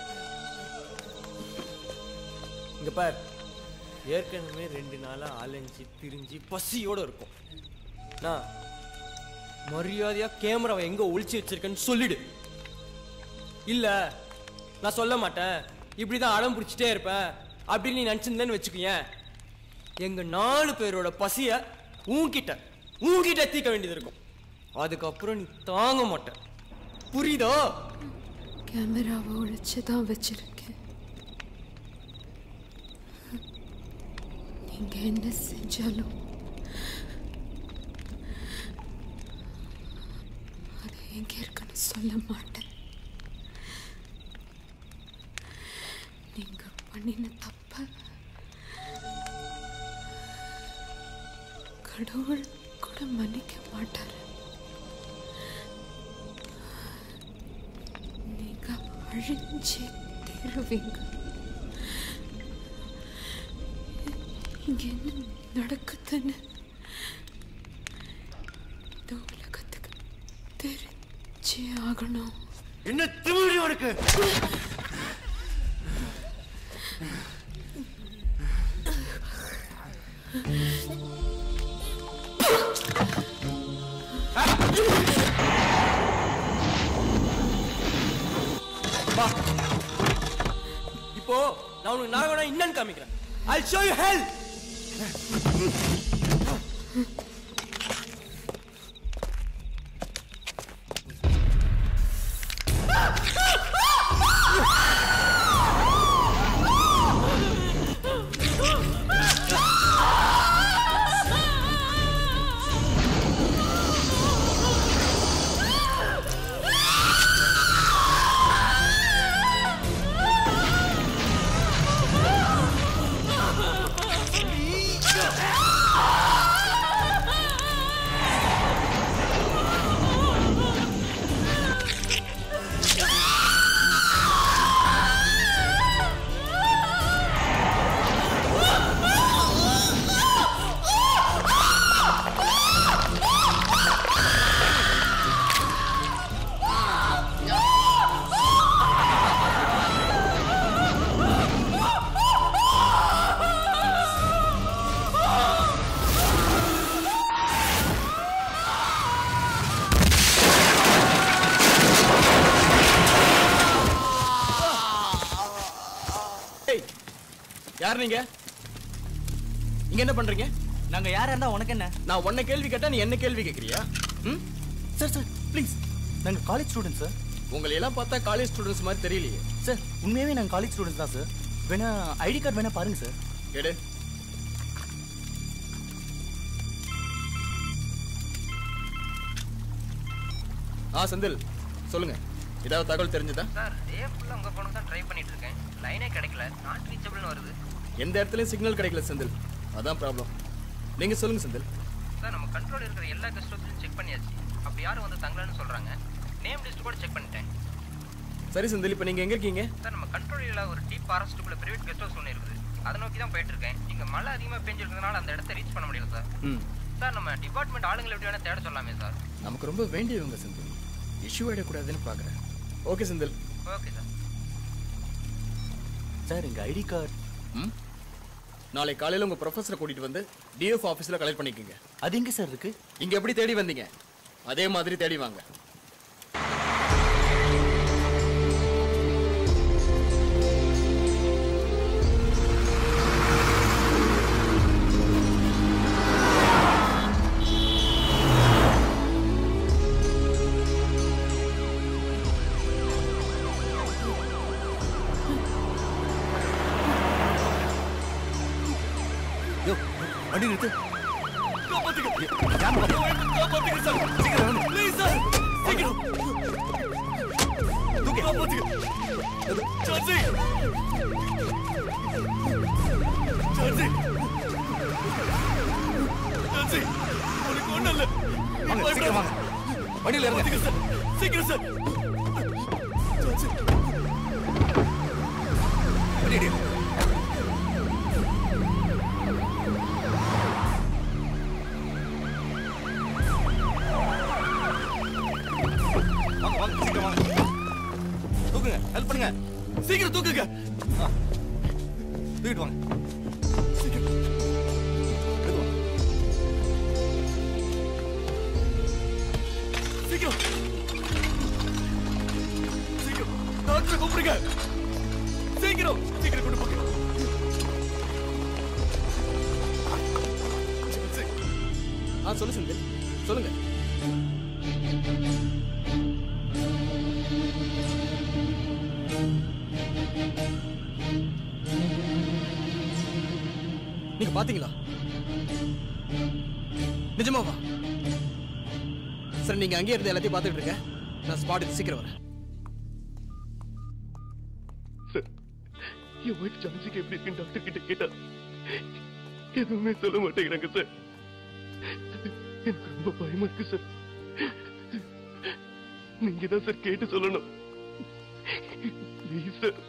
இங்க பார் ஏற்கனவே ரெண்டு நாளா அலைஞ்சு திரிஞ்சு பசியோட இருக்கும் நான் மரியாதையா கேமராவை எங்க ஒளிச்சு வச்சிருக்கேன்னு சொல்லிடு இல்ல நான் சொல்ல மாட்டேன் இப்படிதான் அடம் பிடிச்சிட்டே இருப்பேன் அப்படின்னு நீ நினைச்சிருந்தேன்னு வச்சுக்கோயேன் எங்க நாலு பேரோட பசிய உன்கிட்ட உன்கிட்ட தீக்க வேண்டியது இருக்கும் அதுக்கப்புறம் நீ தாங்க மாட்ட புரியுதோ கேமராவை ஒழிச்சு தான் வச்சிருக்கேன் நீங்க என்ன செஞ்சாலும் அது எங்க இருக்குன்னு சொல்ல மாட்டேன் நீங்க பண்ணின தப்ப கடவுள் கூட மன்னிக்க மாட்டாரு நீங்க அழிஞ்சே தீருவீங்க இங்க என்ன நடக்குதுன்னு இந்த உலகத்துக்கு தெரிஞ்சே ஆகணும் என்ன திமிரி உனக்கு வா இப்போ நான் உனக்கு நாகவனா என்னன்னு காமிக்கிறேன் ஐ ஷோ யூ ஹெல் ஏய் யார் நீங்க இங்க என்ன பண்றீங்க நாங்க யாரா இருந்தா உனக்கு என்ன நான் உன்னை கேள்வி கேட்டா நீ என்ன கேள்வி கேக்குறியா ம் சார் சார் ப்ளீஸ் நாங்க காலேஜ் ஸ்டூடெண்ட் சார் உங்களை எல்லாம் பார்த்தா காலேஜ் ஸ்டூடெண்ட்ஸ் மாதிரி தெரியலையே சார் உண்மையாவே நாங்க காலேஜ் ஸ்டூடெண்ட்ஸ் தான் சார் வேணா ஐடி கார்டு வேணா பாருங்க சார் எடு ஆ செந்தில் சொல்லுங்க ஏதாவது தகவல் தெரிஞ்சதா சார் டே ஃபுல்லாக உங்கள் ஃபோனுக்கு தான் ட்ரை பண்ணிட்டு இருக்கேன் லைனே கிடைக்கல நாட் ரீச்சபிள்னு வருது எந்த இடத்துலயும் சிக்னல் கிடைக்கல செந்தில் அதான் ப்ராப்ளம் நீங்க சொல்லுங்க செந்தில் சார் நம்ம கண்ட்ரோல் இருக்கிற எல்லா கெஸ்ட் ஹவுஸ்லையும் செக் பண்ணியாச்சு அப்படி யாரும் வந்து தங்கலன்னு சொல்கிறாங்க நேம் லிஸ்ட் கூட செக் பண்ணிட்டேன் சரி செந்தில் இப்போ நீங்க எங்க இருக்கீங்க சார் நம்ம கண்ட்ரோல் இல்லாத ஒரு டீப் ஃபாரஸ்ட்டுக்குள்ள பிரைவேட் கெஸ்ட் ஹவுஸ் ஒன்று இருக்குது அதை நோக்கி தான் போயிட்டு இருக்கேன் இங்கே மழை அதிகமாக பெஞ்சிருக்கிறதுனால அந்த இடத்த ரீச் பண்ண முடியல சார் ம் சார் நம்ம டிபார்ட்மெண்ட் ஆளுங்களை எப்படி வேணா தேட சொல்லாமே சார் நமக்கு ரொம்ப வேண்டியவங்க செந்தில் இஷ்யூ ஆயிடக்கூடாதுன்னு பார்க்குறேன் okay Senthil okay sir sir எங்க ஐடி கார்டு ம் நாளை காலையில் உங்க ப்ரொஃபஸரை கூட்டிட்டு வந்து டிஎஃப் ஆஃபீஸில் கலெக்ட் பண்ணிக்கோங்க அது எங்க சார் இருக்கு இங்க எப்படி தேடி வந்தீங்க அதே மாதிரி தேடி வாங்க யோ வண்டி நிறுத்து வாங்க சீக்கிரம் வாங்க வண்டியில இறங்க சீக்கிரம் சார் வண்டி எடு. வாங்க வாங்க சீக்கிரம் வாங்க தூக்குங்க ஹெல்ப் பண்ணுங்க சீக்கிரம் தூக்குங்க தூக்கிட்டு வாங்க சீக்கிரம் சீக்கிரம் டாக்டரை கூப்பிடுங்க சீக்கிரம் சீக்கிரம் கொண்டு போங்க ஆ சொல்லு செந்தில் சொல்லுங்க நீங்க பாத்தீங்களா நிஜமாவா சரி நீங்க அங்கேயே இருந்து எல்லாத்தையும் பார்த்துட்டு இருக்க நான் ஸ்பாட்டுக்கு சீக்கிரம் வரேன் சார் என் ஒய்ஃப் ஜான்சிக்கு எப்படி இருக்குன்னு டாக்டர் கிட்ட கேட்டா எதுவுமே சொல்ல மாட்டேங்கிறாங்க சார் எனக்கு ரொம்ப பயமா இருக்கு சார் நீங்க தான் சார் கேட்டு சொல்லணும் please sir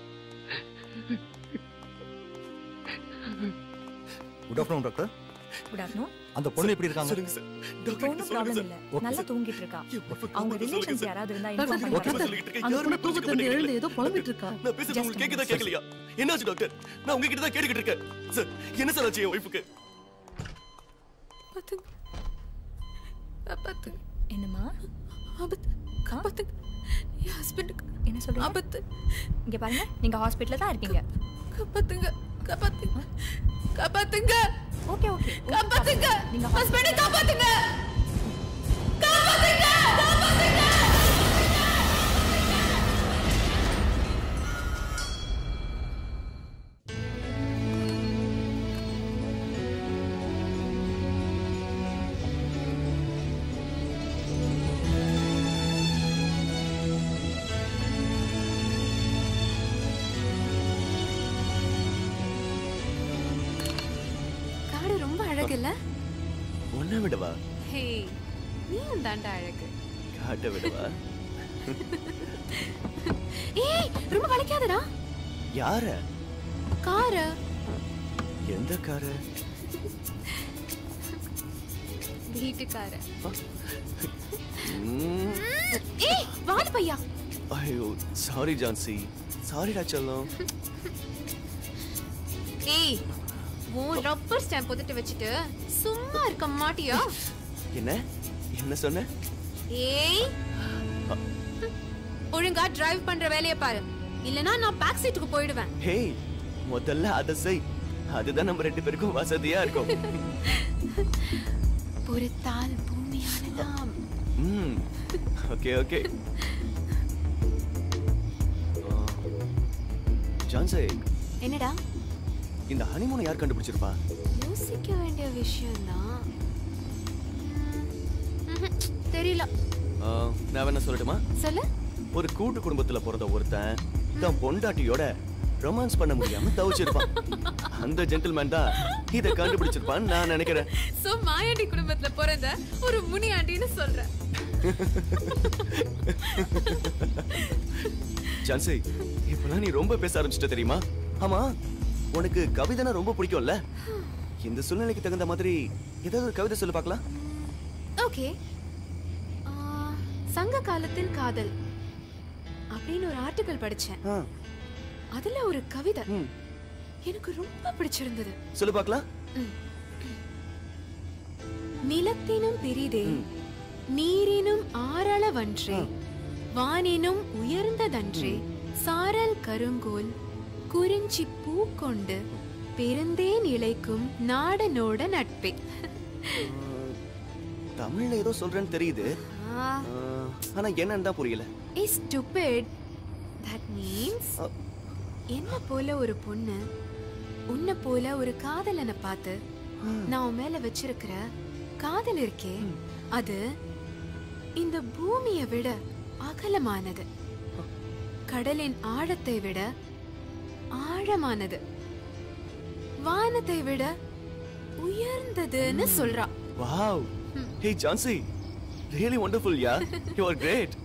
good afternoon doctor good afternoon அந்த பொண்ணு எப்படி இருக்காங்க சொல்லுங்க சார் இப்போ ஒன்றும் ப்ராப்ளம் இல்ல Okay, நல்லா sir. தூங்கிட்டு இருக்கா wife-க்கு அவங்க மட்டும் ரிலேஷன்ஸ் சொல்லுங்க, யாராவது இருந்தா டாக்டர், இன்ஃபார்ம் டாக்டர், பண்ணுங்க சொல்லிக்கிட்டு இருக்கேன். அந்த யாருமே பொண்ணு தூக்கத்துல இருந்து எழுந்து ஏதோ புலம்பிட்டு இருக்கா நான் பேசுறது Just உங்களுக்கு a கேக்குதா கேட்கலையா என்னாச்சு டாக்டர் நான் உங்ககிட்ட தான் கேட்டுக்கிட்டு இருக்கேன் சார் என்ன சார் ஆச்சு என் ஒய்ஃபுக்கு பாத்துங்க பாத்துங்க என்னம்மா ஆபத்து காப்பாத்துங்க என் ஹஸ்பண்டுக்கு என்ன சொல்றீங்க ஆபத்து இங்க பாருங்க நீங்க ஹாஸ்பிடல்ல தான் இருக்கீங்க காப்பாத்துங்க காப்பாத்துங்க காப்பாத்துங்க ஓகே ஓகே காப்பாத்துங்க நீங்க ஹஸ்பண்டை காப்பாத்துங்க காப்பாத்துங்க காப்பாத்துங்க காடு ரொம்ப அழகுல்ல ஒன்ன விடவா ஹே நீயும் தாண்டா அழகு காட்ட விடவா ஏய் ரொம்ப வளைக்காதடா யார கார எந்த காரு வீட்டுக்கார ம், ஏய் வாடி பையா ஐயோ சாரி ஜான்சி சாரிடா செல்லம் ஏய் உன் ரப்பர் ஸ்டாம்ப் பொதிட்டு வச்சுட்டு சும்மா இருக்க மாட்டியா என்ன என்ன சொன்ன ஏய் ஒழுங்கா டிரைவ் பண்ற வேலைய பாரு இல்லனா நான் பேக் சீட்டுக்கு போயிடுவேன் ஹேய் முதல்ல அதை செய் அதுதான் நம்ம ரெண்டு பேருக்கும் வசதியா இருக்கும் பொறுத்தால் பூமியானதாம் ம் ஓகே ஓகே ஜான்சி என்னடா இந்த ஹனிமூனை யார் கண்டுபிடிச்சிருப்பா யோசிக்க வேண்டிய விஷயம்தான் ம்ஹும், தெரியல ஆ, நான் வேணா சொல்லட்டுமா சொல்லு ஒரு கூட்டு குடும்பத்துல பிறந்த ஒருத்தன் தன் பொண்டாட்டியோட ரொமான்ஸ் பண்ண முடியாம தவிச்சிருப்பான் அந்த ஜென்டில்மேன் தான் இத கண்டுபிடிச்சிருப்பான்னு நான் நினைக்கிறேன் சோ மாயாண்டி குடும்பத்துல பிறந்த ஒரு முனியாண்டின்னு சொல்ற ஜான்சி இப்பெல்லாம் நீ ரொம்ப பேச ஆரம்பிச்சிட்ட தெரியுமா ஆமா உனக்கு கவிதைனா ரொம்ப பிடிக்கும்ல இந்த சூழ்நிலைக்கு தகுந்த மாதிரி ஏதாவது ஒரு கவிதை சொல்லு பார்க்கலாம் ஓகே சங்க காலத்தின் காதல் அப்படின்னு ஒரு ஆர்டிகல் படிச்சேன் ஆ, அதுல ஒரு கவிதை ம். எனக்கு ரொம்ப பிடிச்சிருந்தது சொல்லு பார்க்கலாம் நிலத்தினும் பெரிதே நீரினும் ஆரளவன்றே வானினும் உயர்ந்ததன்றே சாரல் கருங்கோல் குறிஞ்சி பூ கொண்டு பெருந்தேன் இழைக்கும் நாடனோட நட்பே தமிழ்ல ஏதோ சொல்றேன்னு தெரியுது ஆ, ஆ, ஆனா என்னன்னு தான் புரியல ஏ stupid that means அ. என்ன போல ஒரு பொண்ணு உன்னை போல ஒரு காதலனை பார்த்து நான் உன் மேல வச்சிருக்கிற காதல் இருக்கே அது இந்த பூமியை விட அகலமானது கடலின் ஆழத்தை விட ஆழமானது வானத்தை விட உயர்ந்ததுன்னு சொல்றா wow hey Jhansi really wonderful ya you are great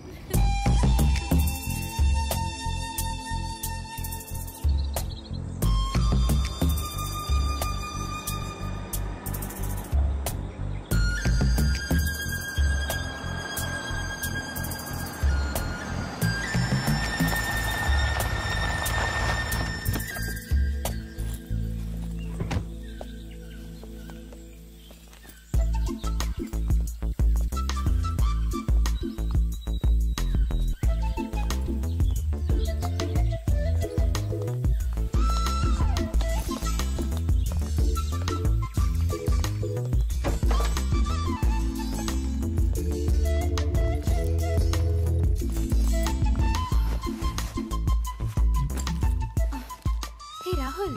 hey ராகுல்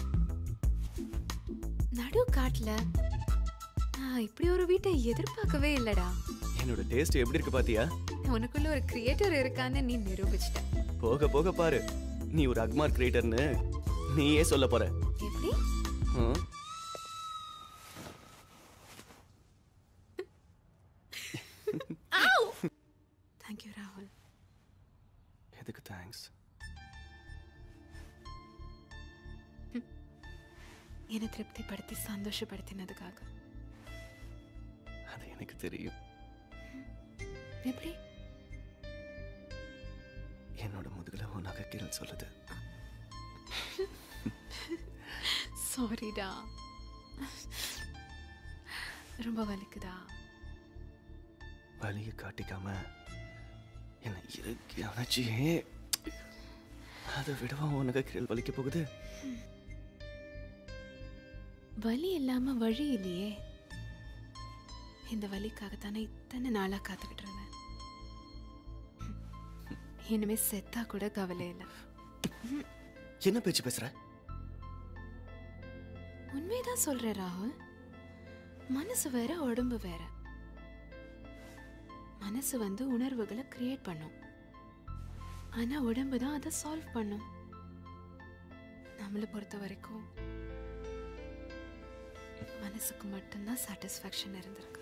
நடு காட்டுல நான் இப்படி ஒரு வீட்டை எதிர்பார்க்கவே இல்லடா என்னோட டேஸ்ட் எப்படி இருக்கு பாத்தியா உனக்குள்ள ஒரு கிரியேட்டர் இருக்கான்னு நீ நிரூபிச்சிட்ட போக போக பாரு நீ ஒரு அக்மார் கிரியேட்டர்னு நீயே சொல்ல போற எப்படி ஆ? தேங்க்ஸ் என்னை திருப்திப்படுத்தி சந்தோஷப்படுத்தினதுக்காக அது எனக்கு தெரியும் எப்படி என்னோட முதுகுல உன் நகைக்கீரல் சொல்லுது சாரிடா ரொம்ப வலிக்குதா வலியை காட்டிக்காம என்னை இறுக்கி அணைச்சியே அதை விடவா உன் நகைக்கீரல் வலிக்க போகுது வலி இல்லாம வழி இல்லையே இந்த வலிக்காகத்தானே இத்தனை நாளா காத்துக்கிட்டு இருந்தேன் இனிமே செத்தா கூட கவலை இல்லை என்ன பேச்சு பேசுற உண்மைதான் சொல்றேன் ராகுல் மனசு வேற உடம்பு வேற மனசு வந்து உணர்வுகளை கிரியேட் பண்ணும் ஆனா உடம்பு தான் அதை சால்வ் பண்ணும் நம்மளை பொறுத்த வரைக்கும் மனசுக்கு மட்டும்தான் சாட்டிஸ்ஃபேக்ஷன் இருந்திருக்கு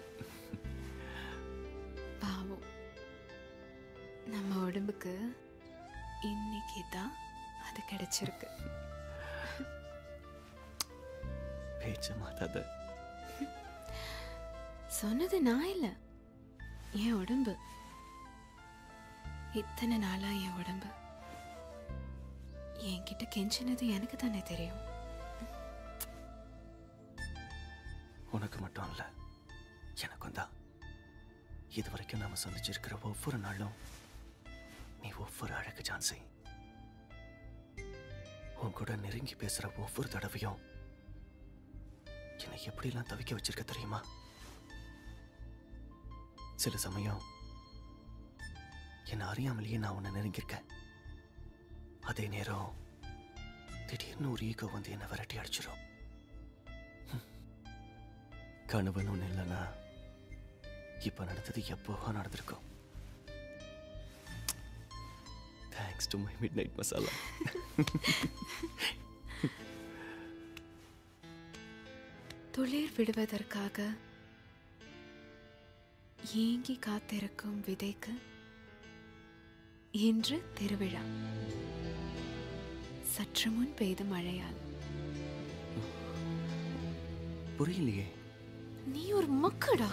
பாவம் நம்ம உடம்புக்கு இன்னைக்கு தான் அது கிடைச்சிருக்கு பேச்ச மாத்தாத சொன்னது நான் இல்ல என் உடம்பு இத்தனை நாளா என் உடம்பு என்கிட்ட கெஞ்சினது எனக்கு தானே தெரியும் உனக்கு மட்டும் இல்ல எனக்கும் தான் இது வரைக்கும் நாம சந்திச்சிருக்கிற ஒவ்வொரு நாளும் நீ ஒவ்வொரு அழகு ஜான்சி உன் கூட நெருங்கி பேசுற ஒவ்வொரு தடவையும் என்னை எப்படிலாம் தவிக்க வச்சிருக்க தெரியுமா சில சமயம் என்னை அறியாமலேயே நான் உன்னை நெருங்கியிருக்கேன் அதே நேரம் திடீர்னு ஒரு ஈகோ வந்து என்னை விரட்டி அடிச்சிடும் கனவுன்னு ஒன்று இல்லைன்னா இப்போ நடந்தது எப்போவோ நடந்திருக்கும் thanks to my midnight masala துளிர் விடுவதற்காக ஏங்கி காத்திருக்கும் விதைக்கு இன்று திருவிழா சற்று முன் பெய்த மழையால் புரியலையே நீ ஒரு மக்கடா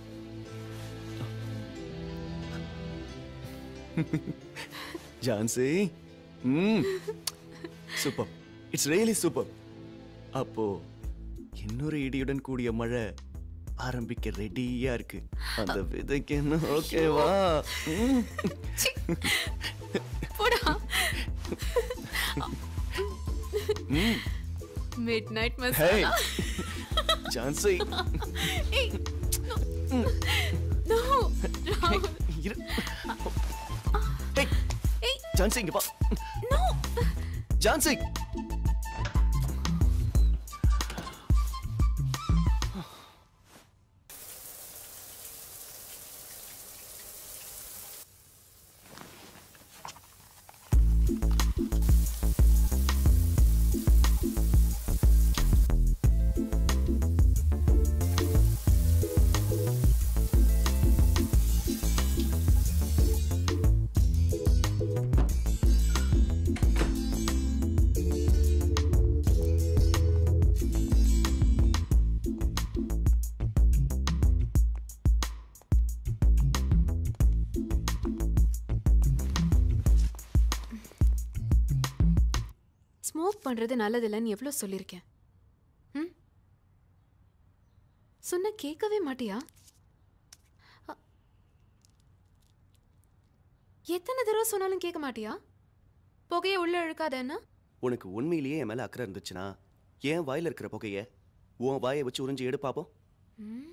ஜான்சி ம் சூப்பர் இட்ஸ் ரியலி சூப்பர் அப்போ இன்னொரு இடியுடன் கூடிய மழை ஆரம்பிக்க ரெடியா இருக்கு அந்த விதைக்கு என்ன ஓகேவா போடா ம் midnight hey masala Jhansi ஏய் நோ ராகுல் இரு ஏய் ஏய் ஜான்சி இங்க வா நோ ஜான்சி ஸ்மோக் பண்றது நல்லதில்லைன்னு எவ்வளோ சொல்லியிருக்கேன் ம் சொன்ன கேட்கவே மாட்டியா அ- எத்தனை தடவை சொன்னாலும் கேட்க மாட்டியா புகையை உள்ள இழுக்காதன்னா உனக்கு உண்மையிலேயே என் மேல அக்கறை இருந்துச்சுன்னா ஏன் வாயில இருக்கிற புகைய உன் வாயை வச்சு உறிஞ்சி எடு பாப்போம் ம்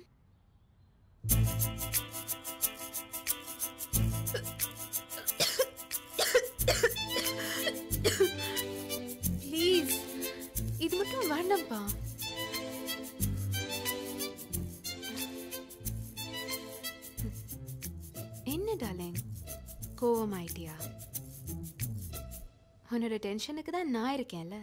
ப்ளீஸ் இது மட்டும் வேண்டாம்ப்பா என்ன டார்லிங் கோவம் ஆயிட்டியா உன்னோட டென்ஷனுக்கு தான் நான் இருக்கேன்ல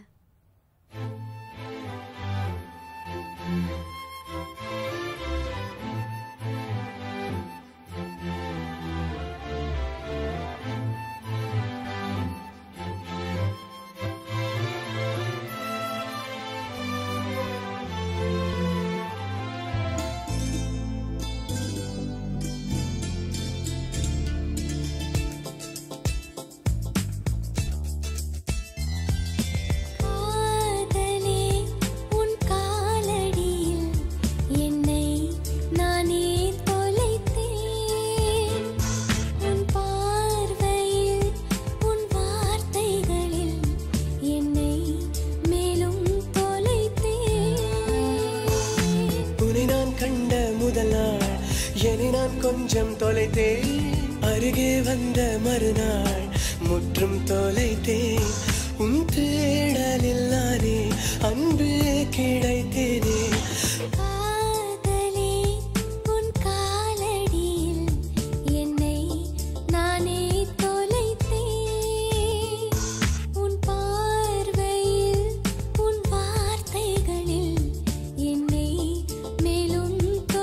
கொஞ்சம் தொலைத்தேன் அருகே வந்த மறுநாள் முற்றும் தொலைத்தேன் உன் தேடலில் நானே அன்பு கிடைத்தேனே காதலே உன் காலடியில் என்னை நானே தொலைத்தேன் உன் பார்வையில் உன் வார்த்தைகளில் என்னை மேலும்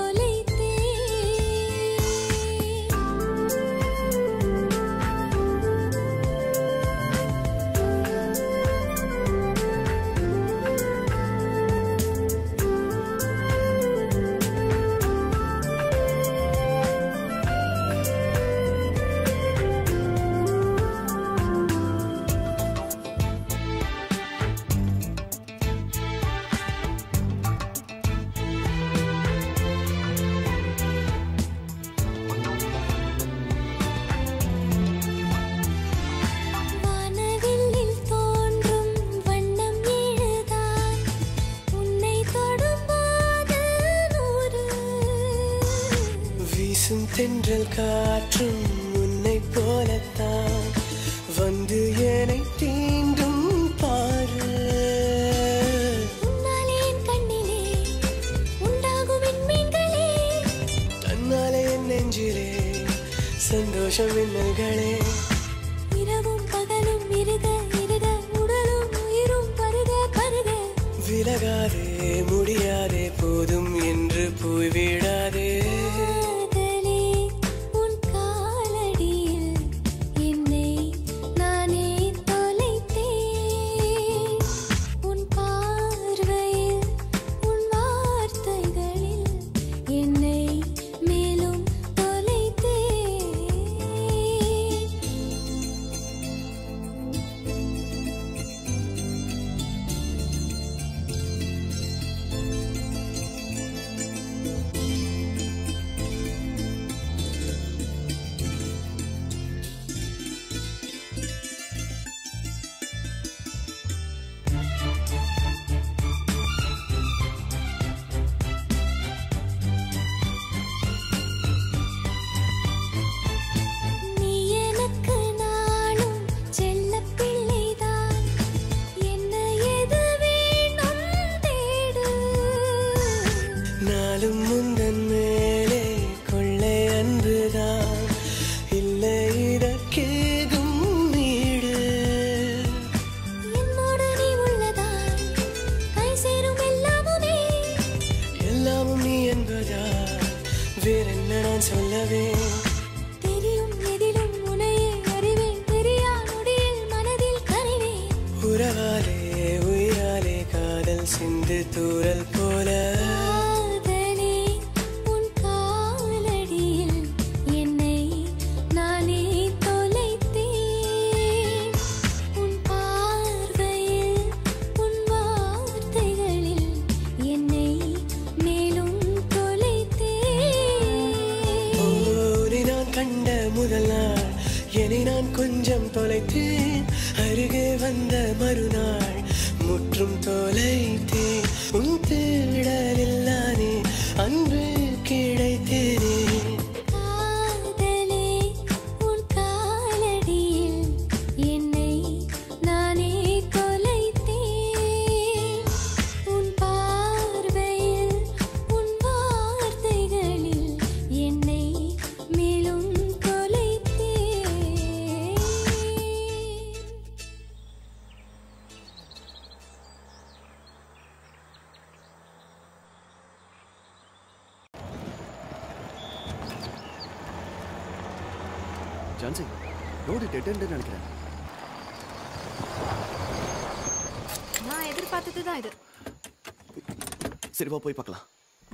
வானவில்லில் தோன்றும் வண்ணம் ஏழுதான் உன்னை தொடும்போது நூறு வீசும் தென்றல் காற்றும் உன்னை போலத்தான் வந்து என்னை தீண்டும் பாரு உன்னாலே என் கண்ணிலே உண்டாகும் விண்மீன்களே தன்னாலே என் நெஞ்சிலே சந்தோஷம் மின்னல்களே இரவும் பகலும் இருக இருக உடலும் உயிரும் பருக பருக விலகாதே முடியாதே போதும் என்று போய்விடாதே காதலே உன் காலடியில் என்னை நானே தொலைத்தேன் உன் பார்வையில் உன் வார்த்தைகளில் என்னை மேலும் தொலைத்தேன் நீ எனக்கு நாளும் செல்லப் பிள்ளைதான் என்ன எது வேணும் தேடு நாளும் முந்தன் மேலே கொள்ளை அன்புதான் இல்லை இதற்கேதும் நீடு என்னோடு நீ உள்ளதால் கை சேரும் எல்லாமுமே எல்லாமும் நீ என்பதா வேறென்ன நான் சொல்லவே தெரியும் எதிலும் உனையே அறிவேன் தெரியா நொடியில் மனதில் கரைவேன் உறவாலே உயிராலே காதல் சிந்து தூரல் போல காதலே உன் காலடியில் என்னை நானே தொலைத்தேன் உன் பார்வையில் உன் வார்த்தைகளில் என்னை மேலும் தொலைத்தேன் ஓரி நான் கண்ட முதல் நாள் என்னை நான் கொஞ்சம் தொலைத்தேன் அருகே வந்த மறுநாள் முற்றும் தொலைத்தேன் உன் தேடலில் நானே அன்பு கிடைத்தேனே காதலே உன் காலடியில் என்னை நானே தொலைத்தேன் உன் பார்வையில் உன் வார்த்தைகளில் என்னை மேலும் தொலைத்தேன் ஜான்சி ரோடு டெட் நினைக்கிறேன் நான் எதிர்பார்த்தது தான் இது சரி வா போய் பார்க்கலாம்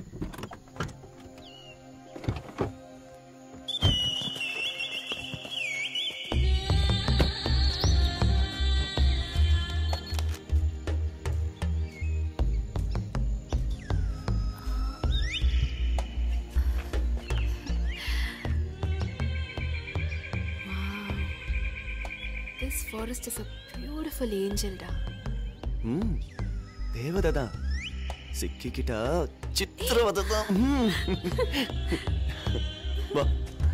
this forest is a beautiful ஏஞ்சல்டா ம் தேவதை தான் சிக்கிக்கிட்டா சித்திரவதை தான் ம். வா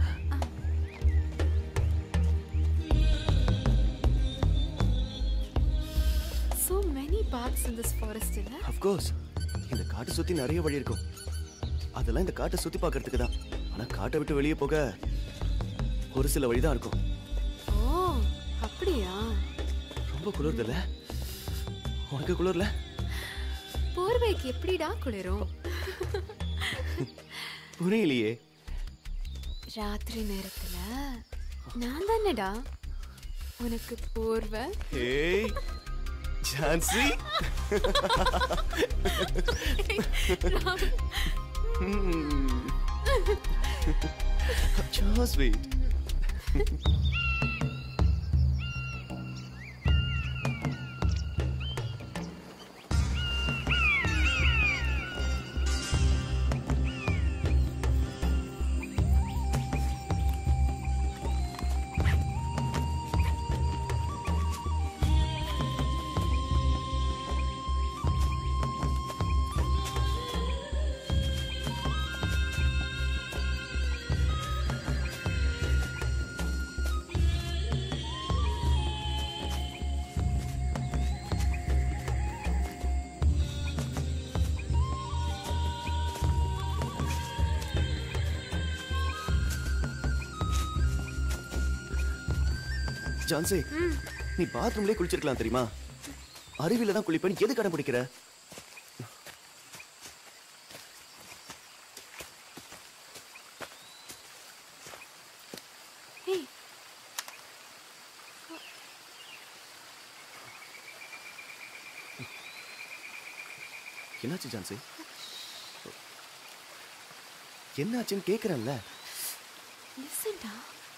So many paths in this forest இல்ல அஃப்கோர்ஸ் இந்த காட்டை சுத்தி நிறைய வழி இருக்கும் அதெல்லாம் இந்த காட்டை சுத்தி பார்க்கறதுக்கு தான் ஆனா காட்டை விட்டு வெளியே போக ஒரு சில வழி தான் இருக்கும் ஓ அப்படியா ரொம்ப குளிர்துல்ல உனக்கு குளிர்ல போர்வைக்கு எப்படிடா குளிரும் புரியலையே ராத்திரி நேரத்துல நான் தானேடா உனக்கு போர்வை ஏய் ஜான்சி So sweet. ஜான்சி நீ பாத்ரூம்லயே குளிச்சிருக்கலாம் தெரியுமா அருவியில தான் குளிப்பேன் எது கடை பிடிக்கிற ஏய் என்னாச்சு ஜான்சி என்னாச்சுன்னு கேக்குறேன்ல லிசன்டா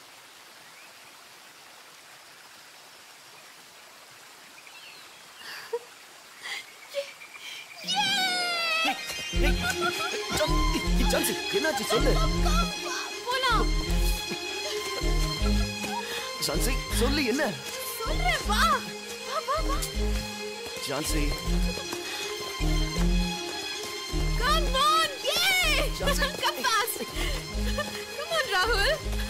ஜான்சி என்னாச்சு சொல்லு போலாம் ஜான்சி சொல்லு என்ன சொல்றேன் வா வா வா வா Jhansi Come on, yay! Come fast. Come on, Rahul.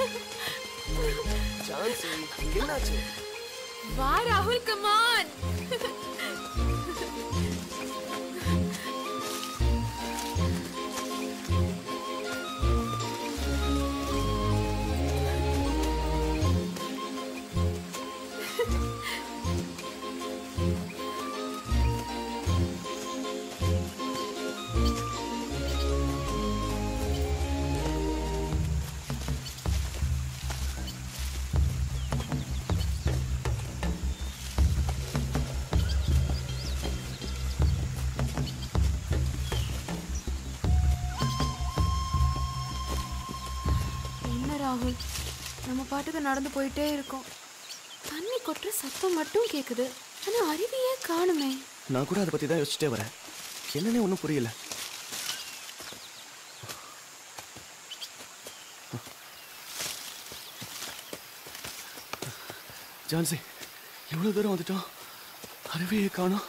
Jhansi என்னாச்சு வா ராகுல் come on. என்ன ராகுல் நம்ம பாட்டுக்கு நடந்து போயிட்டே இருக்கோம் தண்ணி கொட்டுற சத்தம் மட்டும் கேக்குது ஆனா அருவியே காணுமே நான் கூட அதை பத்தி தான் யோசிச்சுட்டே வரேன் என்னன்னே ஒன்றும் புரியல ஜான்சி இவ்வளவு தூரம் வந்துட்டோம் அருவியை காணோம்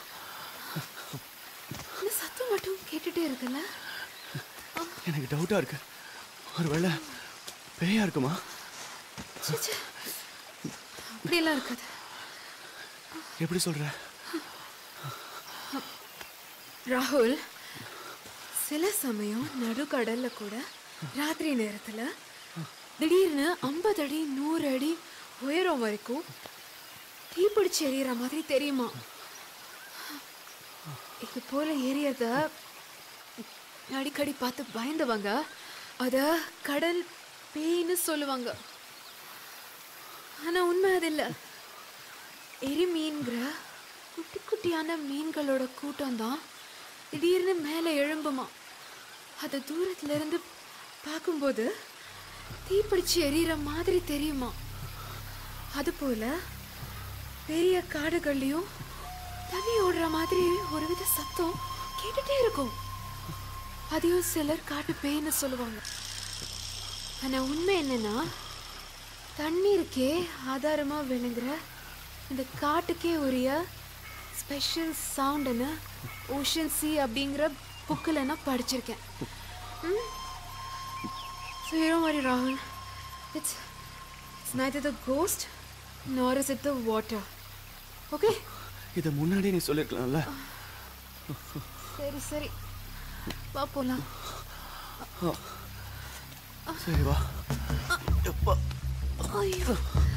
இந்த சத்தம் மட்டும் கேட்டுட்டே இருக்குல்ல எனக்கு டவுட்டா இருக்கு ஒருவேளை பேயா இருக்குமா ச்சே, ச்சே. அப்படியெல்லாம் இருக்காது எப்படி சொல்ற ராகுல் சில சமயம் நடுக்கடல்ல கூட ராத்திரி நேரத்துல திடீர்னு ஐம்பது அடி நூறு அடி உயரம் வரைக்கும் தீப்பிடிச்சு எரியற மாதிரி தெரியுமா இது போல எரியறத அடிக்கடி பார்த்து பயந்தவங்க அத கடல் பேய்னு சொல்லுவாங்க ஆனா உண்மை அது இல்ல எரிமீன்கிற குட்டி குட்டியான மீன்களோட கூட்டம் தான் திடீர்னு மேலே எழும்புமா அதை தூரத்துல இருந்து பார்க்கும்போது தீப்பிடிச்சு எரியற மாதிரி தெரியுமா அதுபோல பெரிய காடுகள்லயும் தண்ணி ஓடுற மாதிரி ஒரு வித சத்தம் கேட்டுட்டே இருக்கும் அதையும் சிலர் காட்டு பேய்னு சொல்லுவாங்க ஆனா உண்மை என்னன்னா தண்ணீருக்கே ஆதாரமா விளங்குற இந்த காட்டுக்கே உரிய ஸ்பெஷல் சவுண்டுன்னு ஓஷன் சி அப்படிங்கிற புக்கில் நான் படிச்சிருக்கேன் ம்? So you don't worry, Rahul. It's it's neither the ghost nor is it the water. Okay? இதை முன்னாடியே நீ சொல்லிருக்கலாம்ல சரி சரி வா போலாம் சரி வா எப்பா ஐயோ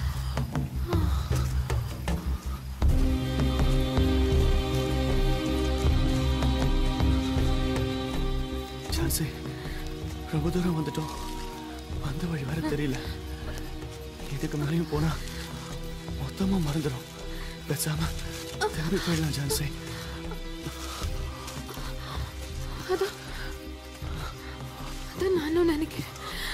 சான்சி ரொம்ப தூரம் வந்துட்டோம் வந்த வழி வர தெரியல இதுக்கு மேலேயும் போனா மொத்தமா மறந்துடும் பேசாம திரும்பி போயிடலாம் ஜான்சி அதான் அதான் நானும் நினைக்கிறேன்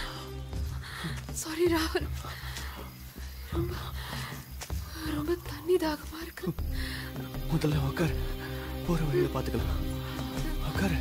சாரி ராகுல் ரொம்ப ரொம்ப தண்ணி தாகமா இருக்கு முதல்ல உட்காரு போற வழியில பாத்துக்கலாம் உட்காரு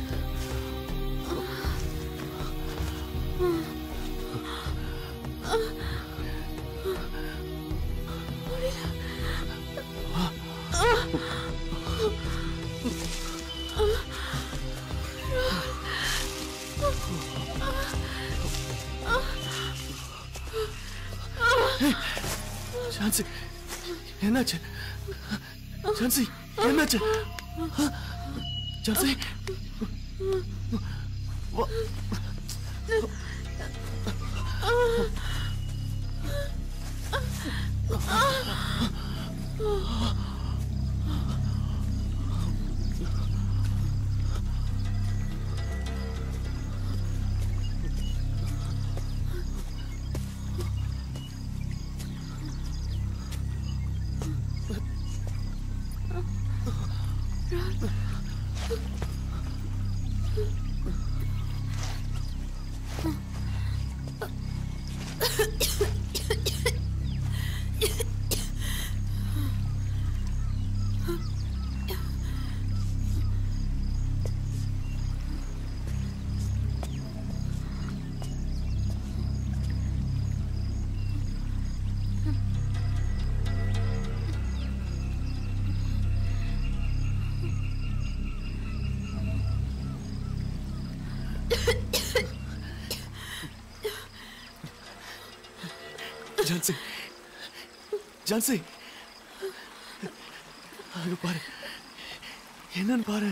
சான்சி என்னாச்சு சான்சி என்னாச்சு சான்சி வா. ஜான்சி ஜான்சி அங்க பாரு என்னன்னு பாரு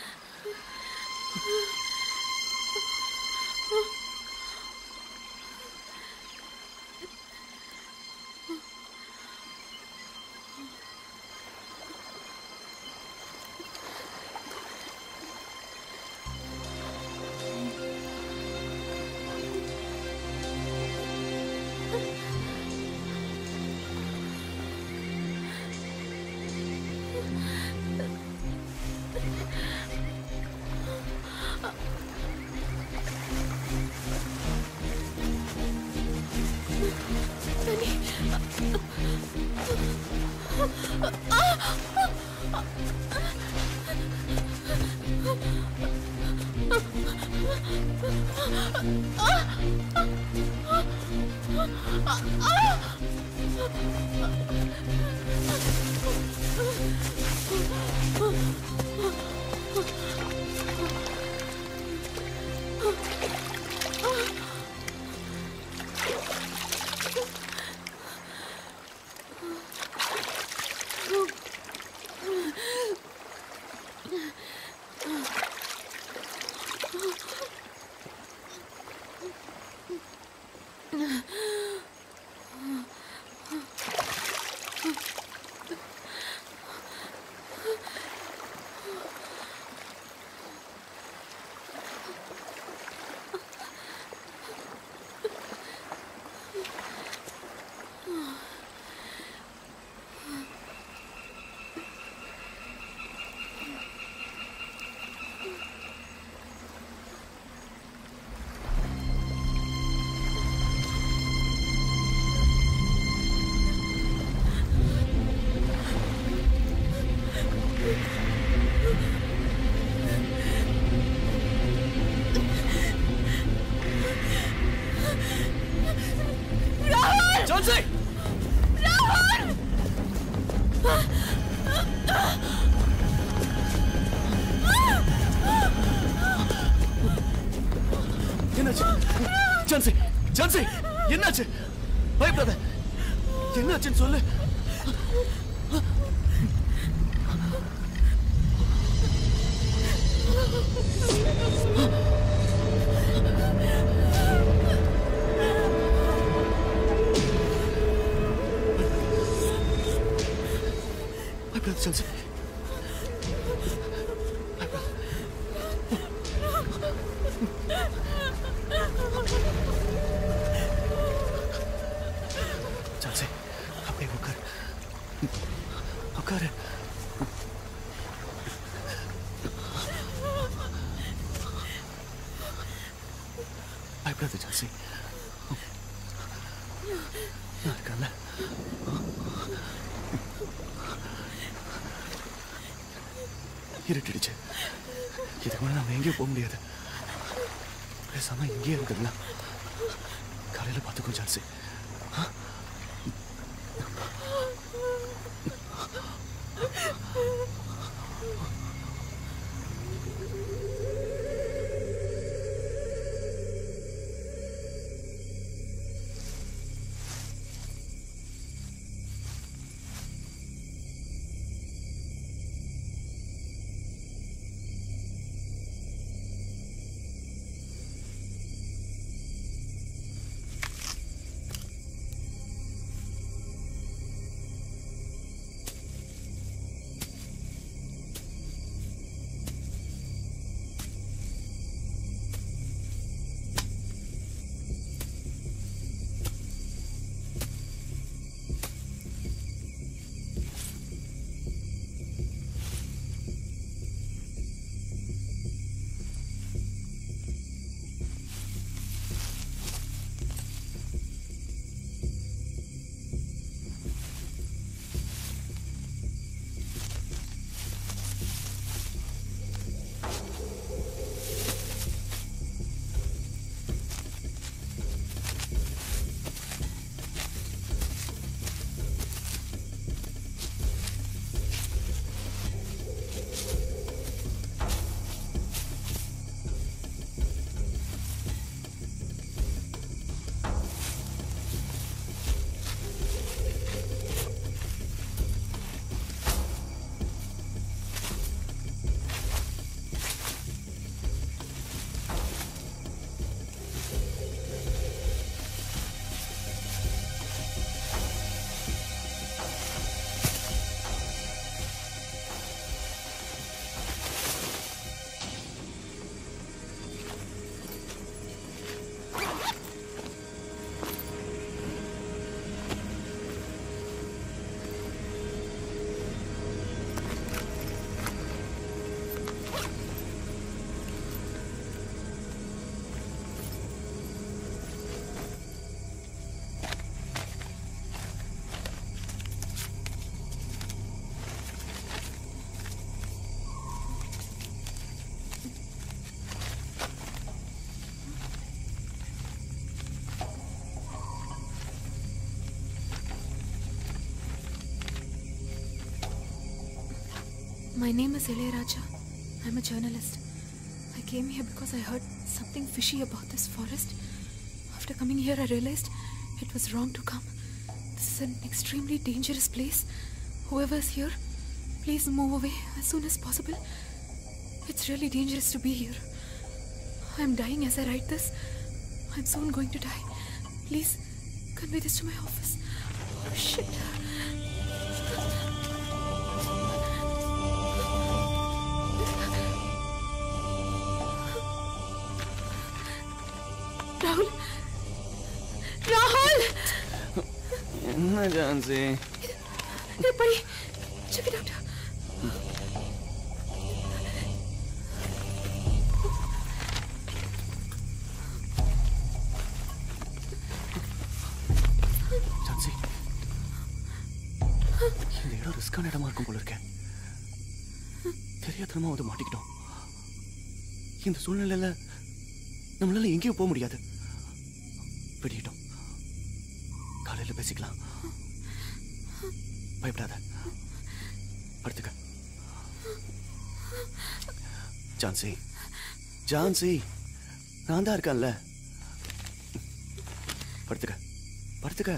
ராகுல் ஜான்சி ராகுல் என்னாச்சு ஜான்சி ஜான்சி என்னாச்சு பயப்படாத என்னாச்சுன்னு சொல்லு பயப்படாத ஜான்சி ஜான்சி அப்படியே உட்காரு உட்காரு பயப்படாத ஜான்சி நான் இருக்கேன்ல இருட்டிடுச்சு இதுக்கு மேலே நம்ம எங்கேயும் போக முடியாது பேசாம இங்கேயே இருந்துடலாம் காலையில் பார்த்துக்கோ Jhansi My name is Ilayaraja. I'm a journalist. I came here because I heard something fishy about this forest. After coming here, I realized it was wrong to come. This is an extremely dangerous place. Whoever is here, please move away as soon as possible. It's really dangerous to be here. I'm dying as I write this. I'm soon going to die. Please convey this to my office. Oh, shit. Rahul! Rahul! என்ன Jhansi Hey, buddy, check it out. Jhansi இந்த இடம் ரிஸ்கான இடமா இருக்கும் போல இருக்கேன் தெரியாதனமா வந்து மாட்டிக்கிட்டோம் இந்த சூழ்நிலையில நம்மளால எங்கேயும் போக முடியாது விடியட்டும் காலையில பேசிக்கலாம் பயப்படாத படுத்துக்க ஜான்சி ஜான்சி நான் தான் இருக்கேன்ல படுத்துக்க படுத்துக்க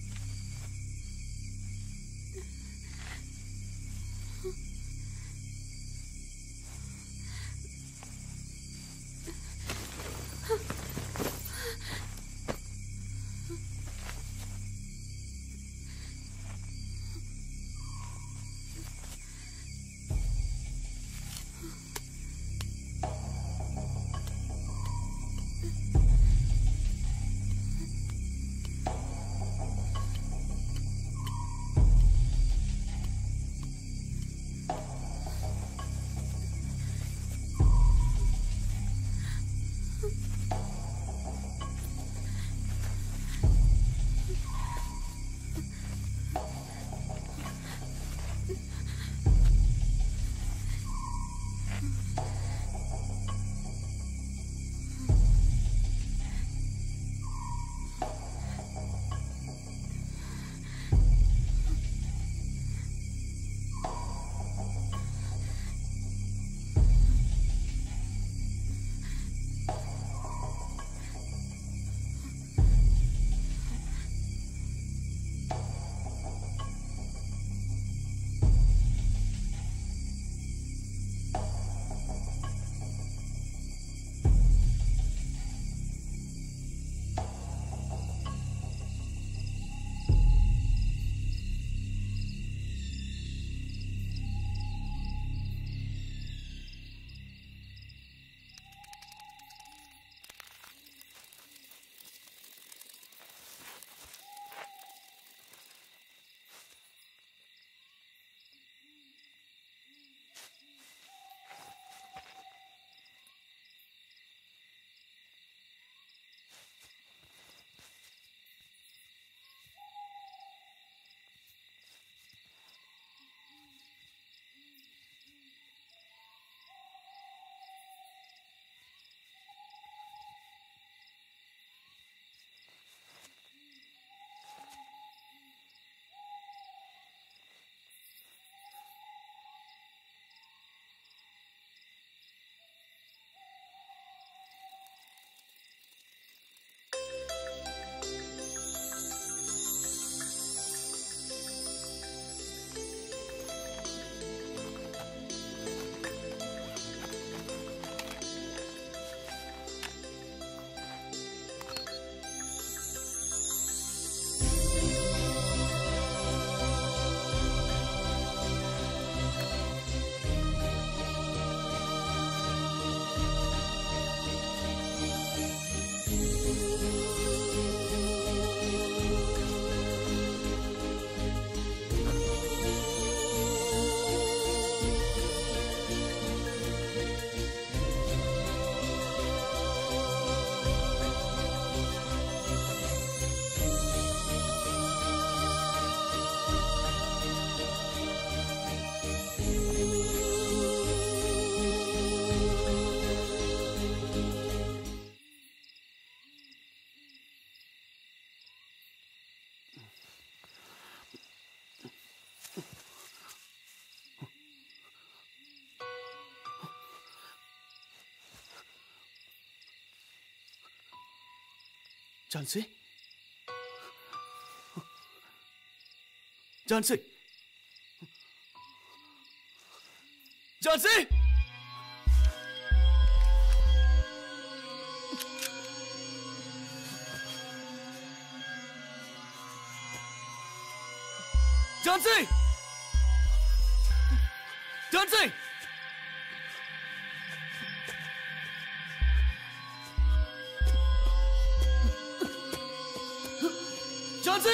ஜான்சி ஜான்சி ஜான்சி ஜான்சி ஜான்சி ஜான்சி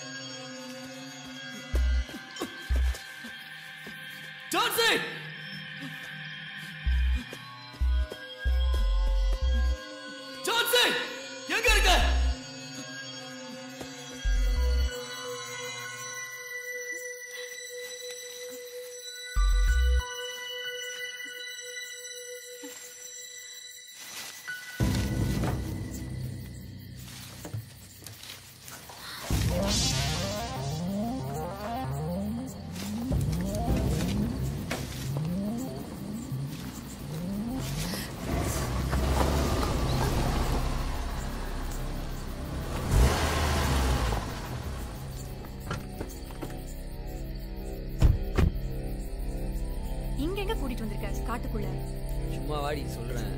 ஜான்சி ஜான்சி எங்க இருக்க காட்டுக்குள்ள சும்மா வாடி சொல்றேன்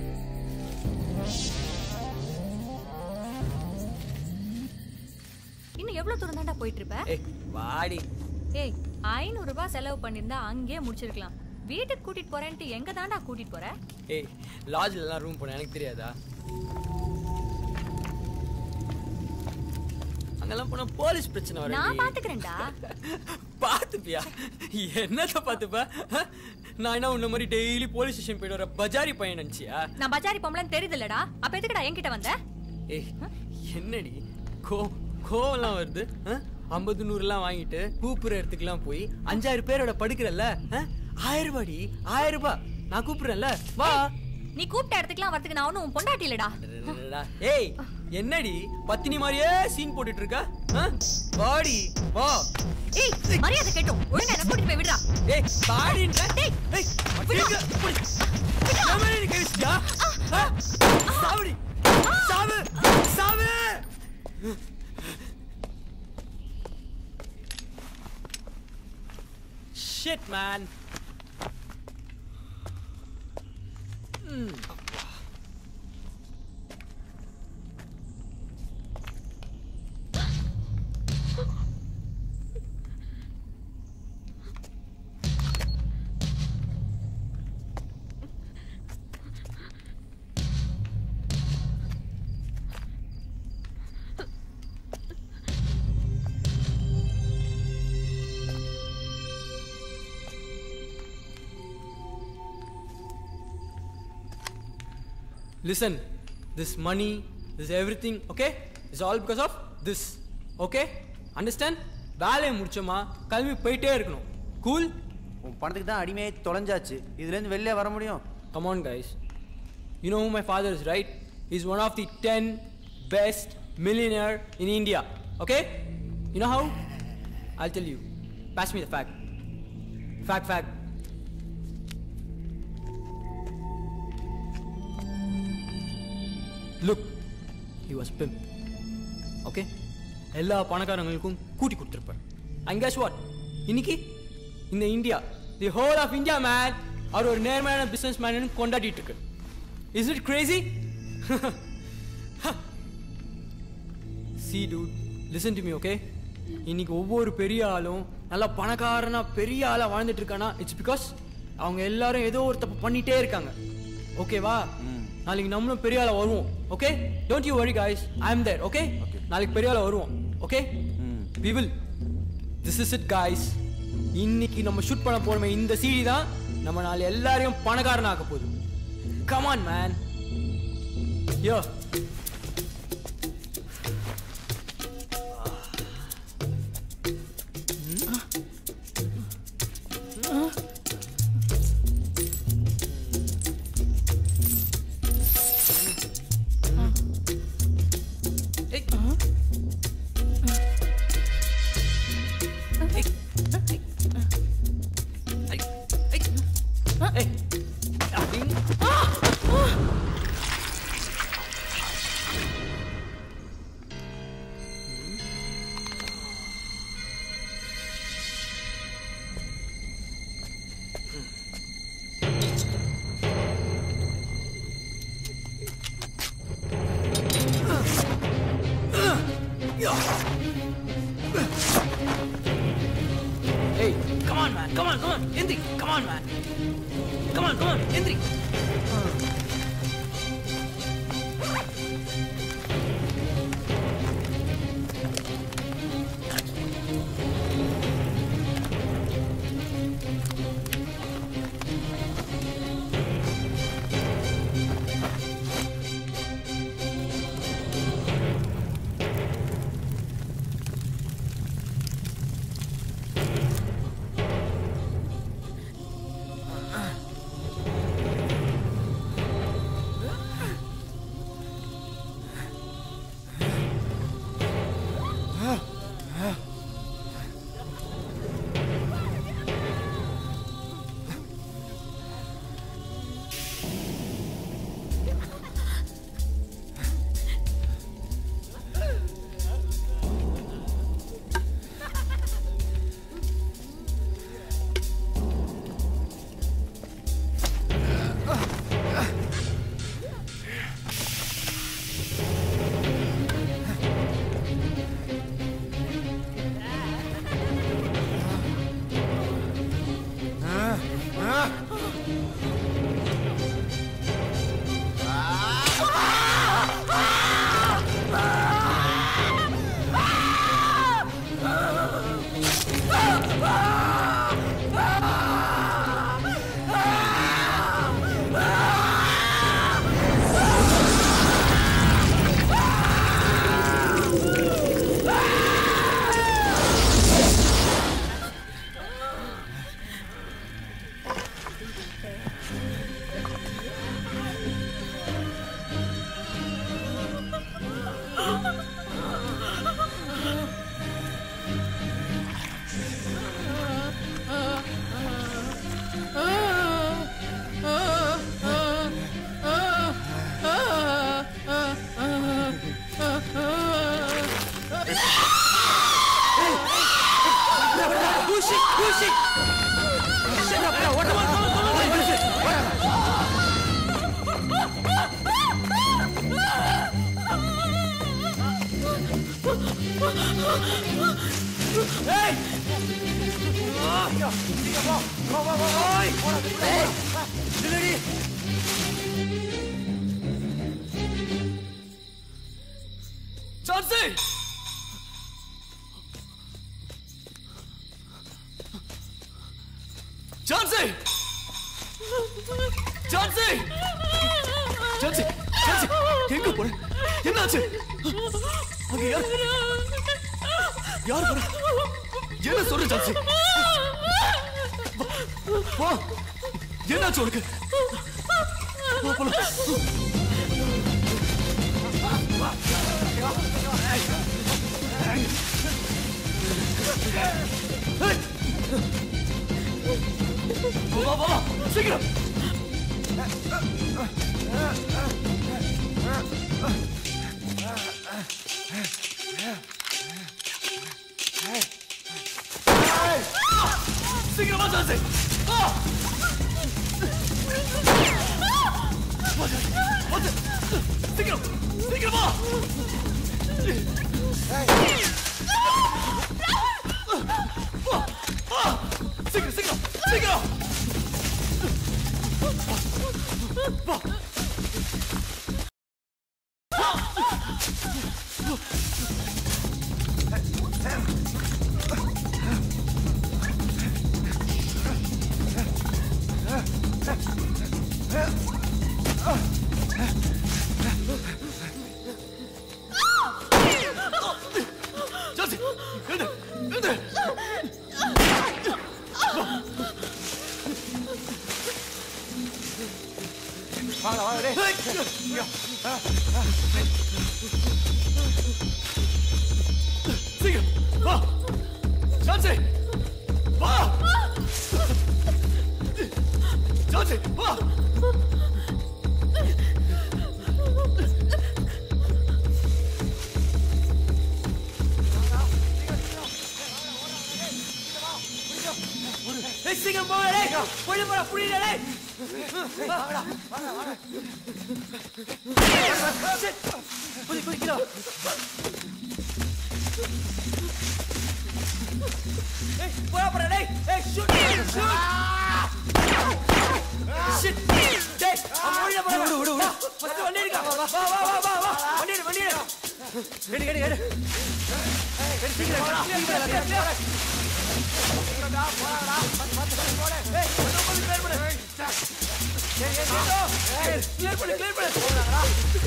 இன்னும் எவ்வளவு தூரம் தாண்டா போயிட்டு இருப்ப ஏய் வாடி ஏய் ஐநூறு ரூபாய் செலவு பண்ணிருந்தா அங்கேயே முடிச்சிருக்கலாம் வீட்டுக்கு கூட்டிட்டு போறேன்ட்டு எங்க தாண்டா கூட்டிட்டு போற ஏய் லாட்ஜ்ல எல்லாம் ரூம் போனேன் எனக்கு தெரியாதா அங்கெல்லாம் போனா போலீஸ் பிரச்சனை நான் வரும் பாத்துக்கிறேன்டா பாத்துப்பியா என்னத்த பாத்துப்ப ஆ? நான் என்ன உன்ன மாதிரி டெய்லி போலீஸ் ஸ்டேஷன் போயிட்டு வர பஜாரி பையன் நினைச்சியா நான் பஜாரி பொம்பளைன்னு தெரியுதுல்லடா அப்ப எதுக்குடா என்கிட்ட வந்த ஏய் என்னடி கோ கோவம்லாம் வருது ஆ? ஐம்பது நூறுலாம் வாங்கிட்டு கூப்பிடுற இடத்துக்குலாம் போய் அஞ்சாயிரம் பேரோட படுக்கிறல்ல ஆ? ஆயிரம் ரூபாடி ஆயிரம் ரூபாய் நான் கூப்பிடுறேன்ல வா நீ கூப்பிட்ட இடத்துக்குலாம் வரதுக்கு நான் ஒன்னும் உன் பொண்டாட்டி இல்லடா அடடடடா. ஏய் என்னடி பத்தினி மாதிரியே சீன் போட்டுட்டு இருக்க ஆ? வாடி வா ஏய் மரியாதை கேட்டோம் ஒழுங்கா என்ன கூட்டிட்டு போய் விடுடா ஏய் பாடின்ற டேய் ஏய் எங்க புடி ஏமா நீ கேஸ்டியா சாவுடி சாவு சாவு Shit, man. Mm. Listen, this money, this everything, okay? It's all because of this. Okay? Understand? வேலையை முடிச்சோமா கிளம்பி போயிட்டே இருக்கணும் கூல் உன் பணத்துக்கு தான் அடிமையை தொலைஞ்சாச்சு இதுலேருந்து வெளியே வர முடியும் Come on, guys. You know who my father is, right? He's one of the 10 best millionaire in India. Okay? You know how? I'll tell you. Pass me the fact. Fact, fact. Look, he was pimp. Okay? எல்லா பணக்காரங்களுக்கும் கூட்டி கொடுத்துருப்பார் and guess what இன்னைக்கு இந்த India the whole of India man அவர் ஒரு நேர்மையான business கொண்டாடிட்டு இருக்கு is it crazy see dude listen to me okay இன்னைக்கு ஒவ்வொரு பெரிய ஆளும் நல்லா பணக்காரனா பெரிய ஆளா வாழ்ந்துட்டு இருக்கானா இட்ஸ் பிகாஸ் அவங்க எல்லாரும் ஏதோ ஒரு தப்பு பண்ணிட்டே இருக்காங்க ஓகேவா நாளைக்கு நம்மளும் பெரிய ஆளா வருவோம் okay don't you worry guys I am there okay நாளைக்கு பெரிய ஆளா வருவோம் okay we will this is it guys இன்னைக்கு நம்ம ஷூட் பண்ண போறோமே இந்த சீடி தான் நம்ம நாளை எல்லாரையும் பணக்காரன் ஆக்க போகுது come on man yo Hey, come on, man. Come on, come on. Indri, come on, man. Come on, come on. Indri. ஏய் ஜான்சி ஜான்சி ஜான்சி ஜான்சி ஜான்சி எங்க போற என்னாச்சு அங்க யார் யார் போற என்ன சொல்லு ஜான்சி வா என்னாச்சு உனக்கு வா, போலாம். வா, வா, வா, சீக்கிரம் சீக்கிரம் வா ஜான்சி வா வா, ஜான்சி. வா, ஜா- சீக்கிரம் சீக்கிரம் வா வா, வா. சீக்கிரம் சீக்கிரம் சீக்கிரம் வா ஜான்சி எழுந்து எழுந்து வாங்கடா வாங்கடா டேய் சீக்கிரம் வா ஜான்சி வா ஜான்சி வா ஏய் சீக்கிரம் போங்க டேய் போய் போடா புரியல டேய் வாங்கடா வாங்கடா வாங்கடா புடி புடி கிலோ ஏய் போடா போடா டேய் ஏய் ஷூட் ஷூட் ஷிட் டேய் அவன் ஓடிட போறா விடு விடு விடு ஃபர்ஸ்ட் வண்டி எடுக்க வா வா வா வா வா வா வண்டி எடு வண்டி எடு எடு எடு எடு எடு சீக்கிரம் வாடா சீக்கிரம் போடா போடா போடா ஏய் கொஞ்சம் கொஞ்சம் கிளியர் பண்ணு ஏய் ஏய் ஏய் கிளியர் பண்ணு கிளியர் பண்ணு போடாடா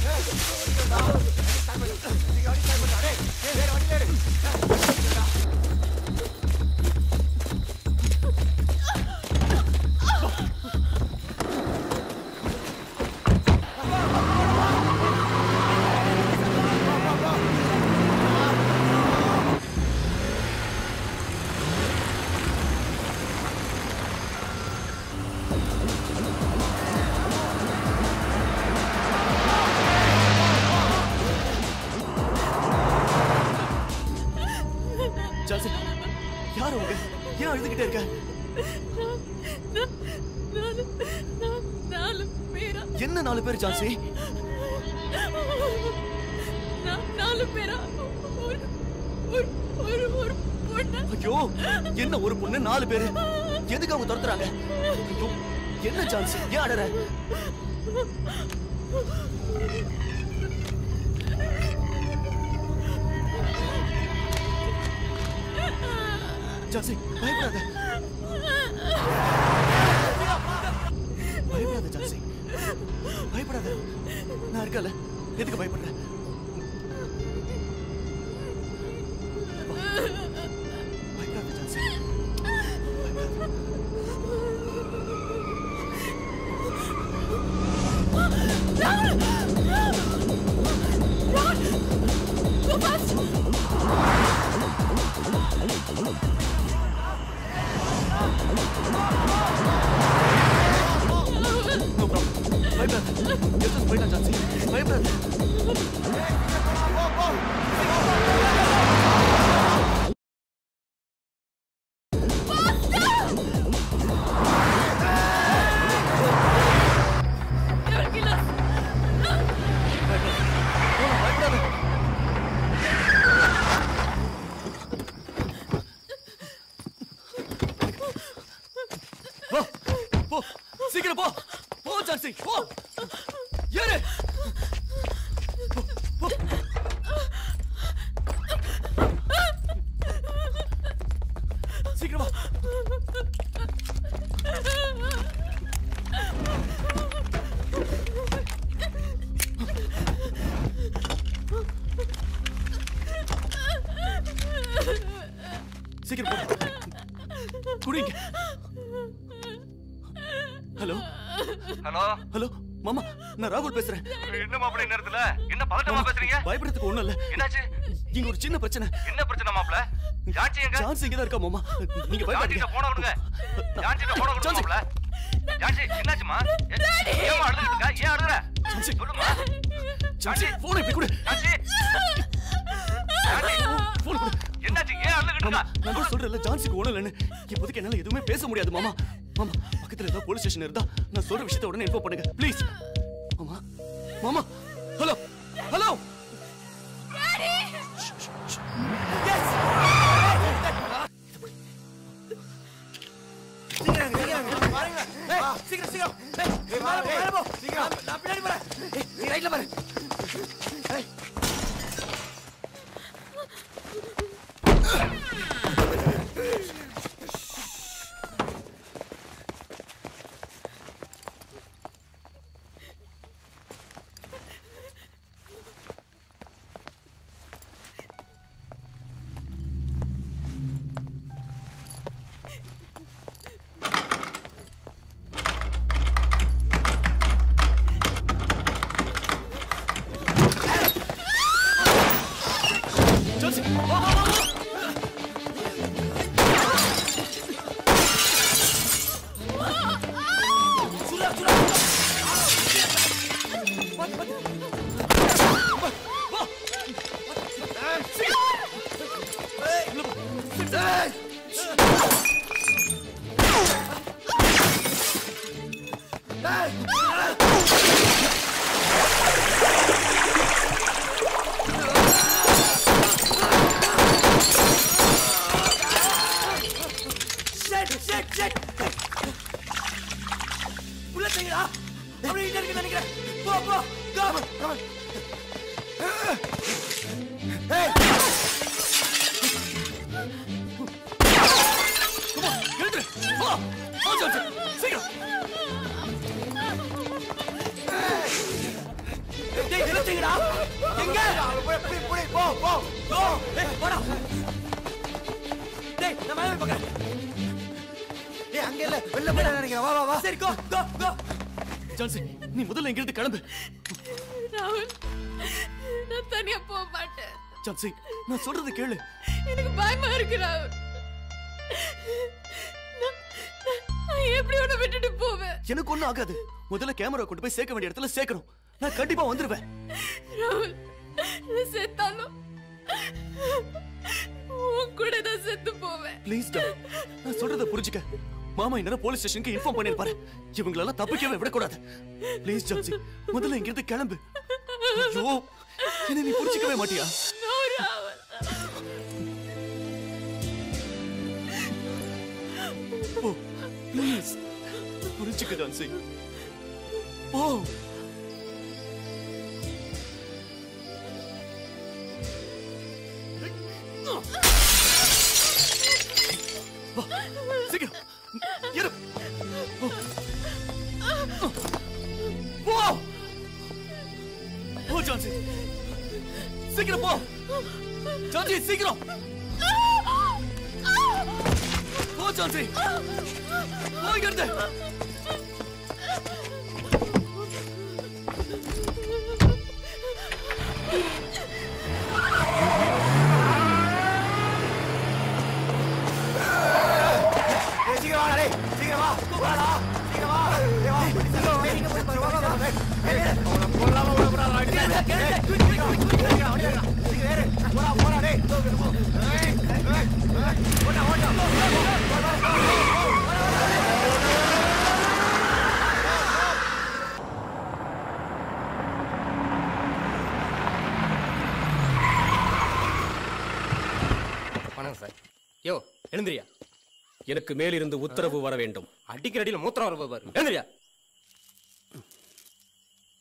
ஜான்சி யார் உங்க ஏன் அழுதுகிட்டே இருக்க நாலு நா- நாலு பேரா என்ன நாலு பேர் ஜான்சி நா- நாலு பேரா ஒரு ஒரு ஒரு ஒரு பொண்ணு ஐயோ என்ன ஒரு பொண்ணு நாலு பேரு எதுக்கு அவங்க துரத்துறாங்க ஐயோ என்ன ஜான்சி ஏன் அடற ஜான்சி பயப்படாத பயப்படாத ஜான்சி பயப்படாத நான் இருக்கல எதுக்கு பயப்படுற பயப்படாத ஜான்சி Go fast! பயப்படாத எதுக்கு போயிட்டான் ஜான்சி பயப்படாத சீக்கிரம் போ போ ஜான்சி போ ஏறு போ, போ. சீக்கிரம் வா சீக்கிரம் போ குடிங்க ஹலோ ஹலோ ஹலோ மாமா நான் ராகுல் பேசுறேன் என்ன மாப்பிள்ள நேரத்துல என்ன பதட்டமா பேசுறீங்க பயப்படுறதுக்கு ஒண்ணும் இல்ல என்னாச்சு இங்க ஒரு சின்ன பிரச்சனை என்ன பிரச்சனை மாப்பிள்ள ஜான்சி எங்க சான்ஸ் இங்க தான் இருக்கா மாமா நீங்க பயப்படாதீங்க ஜான்சிட்ட போன விடுங்க ஜான்சிட்ட போன விடுங்க மாப்பிள்ள ஜான்சி என்னாச்சுமா ஏமா அழுதுட்டு இருக்கா ஏன் அழுகுற ஜான்சி சொல்லுமா ஜான்சி போன் இப்படி கொடு ஜான்சி ஜான்சி போன் கொடு என்னாச்சு ஏன் அழுதுட்டு மாமா இருக்கா நான் தான் சொல்றேன்ல ஜான்சிக்கு ஒண்ணும் இல்லைன்னு இப்போதைக்கு என்னால எதுவுமே பேச முடியாது மாமா மாமா பக்கத்துல ஏதாவது போலீஸ் ஸ்டேஷன் இருந்தா நான் சொல்ற விஷயத்தை உடனே இன்ஃபார்ம் பண்ணுங்க ப்ளீஸ் மாமா மாமா ஹலோ ஹலோ சீக்கிரம் சீக்கிரம் பாருங்க ஏய், சீக்கிரம் சீக்கிரம் ஏய், ஏய், மேல போ, மேல போ. சீக்கிரம் நான் பின்னாடி போறேன் ஏய், நீ ரைட்ல பாரு ஏய். ஜான்சி வா வா வா வா சுடா சுடா பாத்து பாத்து வா ஏய், சீக்கிரம் ஏய். ஏய். Shit, shit, shit. உள்ள தங்கிடா அப்படி இங்க இருக்கு நினைக்கிறேன் போ போ come on, come on. Hey. எழுந்துரு வா வா ஜான்சி சீக்கிரம் டேய் நிறுத்துங்கடா எங்க போய் போய் போய் போ போ போ டேய் போடா டேய் நான் மேல போய் பார்க்கறேன் டேய் அங்க இல்ல வெளில போய் நினைக்கிறேன் வா வா வா சரி கோ கோ கோ ஜான்சி நீ முதல்ல இங்க இருந்து கிளம்பு ராகுல் நான் தனியா போக மாட்டேன் ஜான்சி நான் சொல்றது கேளு எனக்கு பயமா இருக்கு ராகுல் நான்- நான் எப்படி உன்னை விட்டுட்டு போவேன் எனக்கு ஒண்ணும் ஆகாது முதல்ல கேமரா கொண்டு போய் சேர்க்க வேண்டிய இடத்துல சேர்க்கணும் நான் கண்டிப்பா வந்துருவேன் ராகுல் நான் செத்தாலும் உன் கூட தான் செத்து போவேன் ப்ளீஸ் டா நான் சொல்றத புரிஞ்சுக்க மாமா இந்நேரம் போலீஸ் ஸ்டேஷனுக்கு இன்ஃபார்ம் பண்ணிருப்பாரு இவங்களெல்லாம் தப்பிக்கவே விடக்கூடாது ப்ளீஸ் ஜான்சி முதல்ல இங்க இருந்து கிளம்பு ஐயோ என்ன நீ புரிஞ்சுக்கவே மாட்டியா No, ராகுல் போ ப்ளீஸ் புரிஞ்சுக்க ஜான்சி போ வா சீக்கிரம் இரு போ போ ஜான்சி சீக்கிரம் போ ஜான்சி சீக்கிரம் போ ஜான்சி போ இங்க இருந்து டேய் சீக்கிரம் வாடா டேய் சீக்கிரம் வா வாடா சீக்கிரம் வா டேய் வா சீக்கிரம் வா நீங்க போய் பாரு வா வா வா ஏய் ஏய் அவன கொல்லாம விட கூடாது அடி சீக்கிரம் ஏறு போடா போடா டேய் ஏய் ஏய் ஓடா ஓடா வணக்கம் சார் யோ எழுந்திரியா எனக்கு மேலிருந்து உத்தரவு வர வேண்டும் அடிக்கிற அடியில் மூத்திரம் வர பாரு எழுந்திரியா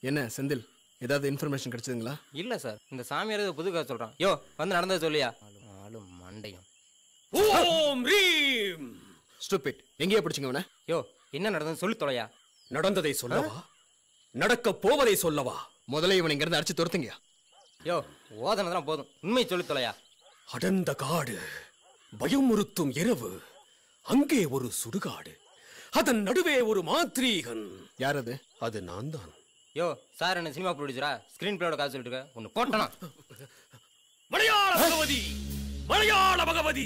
என்ன செந்தில் ஏதாவது இன்ஃபர்மேஷன் கிடைச்சதுங்களா இல்ல சார் இந்த சாமியார் ஏதோ புது கதை சொல்றான் யோ வந்து நடந்தது சொல்லியா ஆளு மண்டையும் ஓம் ரீம் ஸ்டூபிட் எங்கேயே பிடிச்சிங்க அவனை யோ என்ன நடந்தது சொல்லி தொலையா நடந்ததை சொல்லவா நடக்க போவதை சொல்லவா முதல்ல இவன் இங்கிருந்து அடிச்சு துரத்துங்கயா யோ ஓதனதான் போதும் உண்மை சொல்லி தொலையா அடர்ந்த காடு பயமுறுத்தும் இரவு அங்கே ஒரு சுடுகாடு அதன் நடுவே ஒரு மாத்ரீகன் யார் அது அது நான் தான் யோ சார் என்ன சினிமா ப்ரொடியூசரா ஸ்கிரீன் பிளேயோட காசு சொல்லிட்டு இருக்க ஒன்னு போட்டனா மலையாள பகவதி மலையாள பகவதி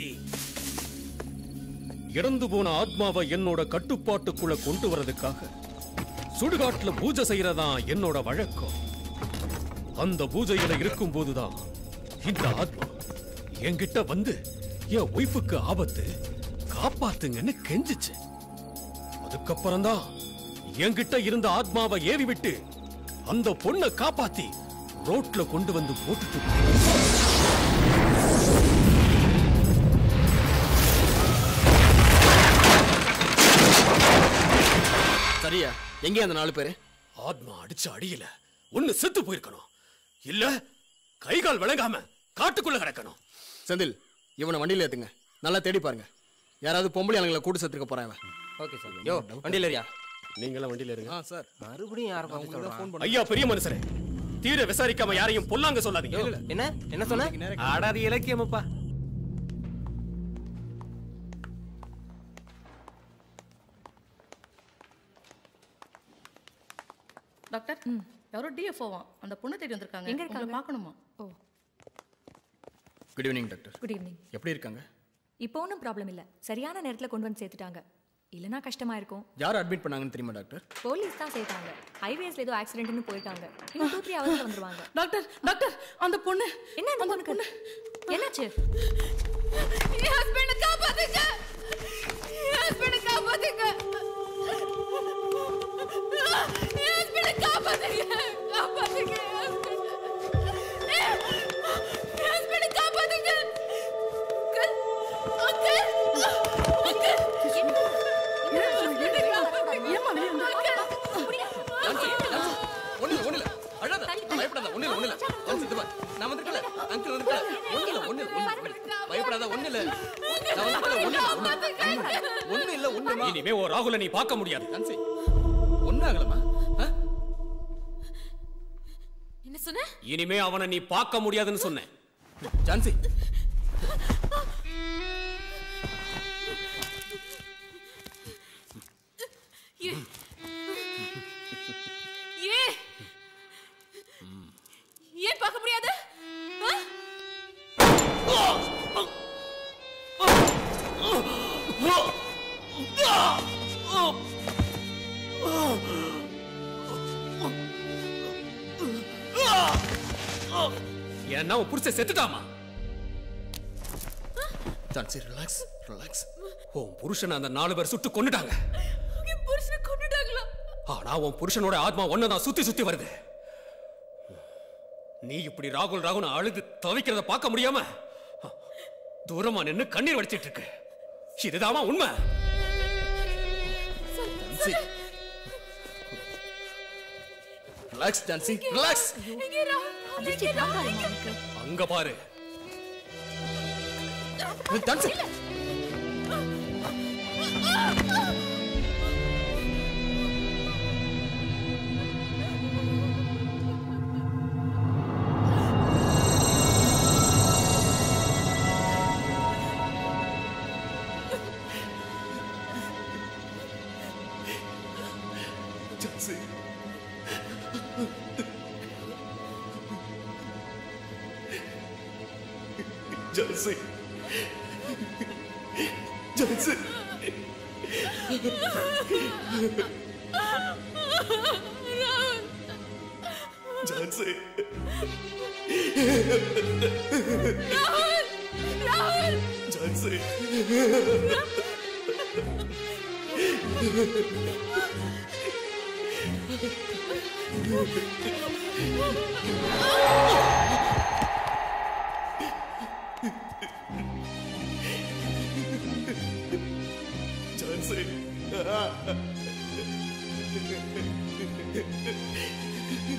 இறந்து போன ஆத்மாவை என்னோட கட்டுப்பாட்டுக்குள்ள கொண்டு வரதுக்காக சுடுகாட்டுல பூஜை செய்யறதா என்னோட வழக்கம் அந்த பூஜையில இருக்கும் போதுதான் இந்த ஆத்மா என்கிட்ட வந்து என் ஒய்ஃபுக்கு ஆபத்து காப்பாத்துங்கன்னு கெஞ்சிச்சு அதுக்கப்புறம் தான் என்கிட்ட இருந்த ஆத்மாவை ஏவி விட்டு அந்த பொண்ணை காப்பாத்தி ரோட்ல கொண்டு வந்து போட்டுட்டு சரியா எங்கே அந்த நாலு பேரு ஆத்மா அடிச்ச அடியில ஒண்ணு செத்து போயிருக்கணும் இல்ல கை கால் விளங்காம காட்டுக்குள்ள கிடக்கணும் செந்தில் இவனை வண்டியில ஏத்துங்க நல்லா தேடி பாருங்க யாராவது பொம்பளை ஆளுங்களை கூட்டு சேர்த்துக்க போறான் இவன் ஓகே சார் யோ வண்டியில ஏறியா நீங்களாம் வண்டியில இருங்க ஆ சார் மறுபடியும் யாரை பார்த்து சொல்றான் ஐயா பெரிய மனுஷரே தீர விசாரிக்காம யாரையும் பொல்லாங்க சொல்லாதீங்க என்ன என்ன சொன்ன ஆடாது இலக்கியமப்பா டாக்டர் யாரோ டிஎஃப்ஓவா அந்த பொண்ணை தேடி வந்திருக்காங்க எங்க இருக்காங்க? உங்களை பார்க்கணுமா oh good evening doctor good evening எப்படி இருக்காங்க இப்போ ஒன்றும் ப்ராப்ளம் இல்லை சரியான நேரத்தில் கொண்டு வந்து சேர்த்துட்டாங்க இல்லைனா கஷ்டமா இருக்கும் யார் அட்மிட் பண்ணாங்கன்னு தெரியுமா டாக்டர் போலீஸ் தான் சேர்த்தாங்க ஹைவேஸ்ல ஏதோ ஆக்சிடென்ட்னு போயிட்டாங்க இன்னும் டூ த்ரீ ஹவர்ஸ்ல வந்துருவாங்க டாக்டர் டாக்டர் அந்த பொண்ணு என்ன அந்த பொண்ணுக்கு என்னாச்சு என் ஹஸ்பண்ட் காப்பாத்துங்க என் ஹஸ்பண்ட் காப்பாத்துங்க என் ஹஸ்பண்ட் காப்பாத்துங்க காப்பாத்துங்க என் ஹஸ்பண்ட் காப்பாத்துங்க அங்கிள் அங்கிள் ஏமா வெளியே ஒண்ணு ஒண்ணு இல்ல அழாத பயப்படாத ஒண்ணு இல்ல ஒண்ணு இல்ல ஜான்சி, இது பார். நான் வந்திருக்கல அங்கிள் வந்திருக்கல ஒண்ணு இல்ல ஒண்ணு இல்ல ஒண்ணு இல்ல பயப்படாத ஒண்ணு இல்ல நான் வந்திருக்கல ஒண்ணு இல்ல ஒண்ணு ஒண்ணு இல்ல ஒண்ணுமா இனிமே ஓ ராகுல நீ பார்க்க முடியாது ஜான்சி ஒண்ணு ஆகலமா என்ன சொன்ன இனிமே அவனை நீ பார்க்க முடியாதுன்னு சொன்னேன் ஜான்சி ஏன் ஏன் ஏன் பார்க்க முடியாது ஆ? ஏன்னா உன் புருஷன் செத்துட்டாமா ஜான்சி ரிலாக்ஸ் ரிலாக்ஸ் உன் புருஷனை அந்த நாலு பேர் சுட்டு கொன்னுட்டாங்க என் புருஷனை கொண்டுட்டாங்களா ஆனா உன் புருஷனோட ஆத்மா ஒன்னதான் சுத்தி சுத்தி வருது நீ இப்படி ராகுல் ராகுல் அழுது தவிக்கிறத பார்க்க முடியாம தூரமா நின்னு கண்ணீர் வடிச்சிட்டு இருக்கு இதுதாமா உண்மை ஜான்சி ரிலாக்ஸ் ஜான்சி ரிலாக்ஸ் இங்கே ரா இங்கே ரா இங்கே அங்க பாரு ஜான்சி ஜான்சி ஜான்சி ஜான்சி ஜான்சி ராகுல் ராகுல் ஜான்சி ஜான்சி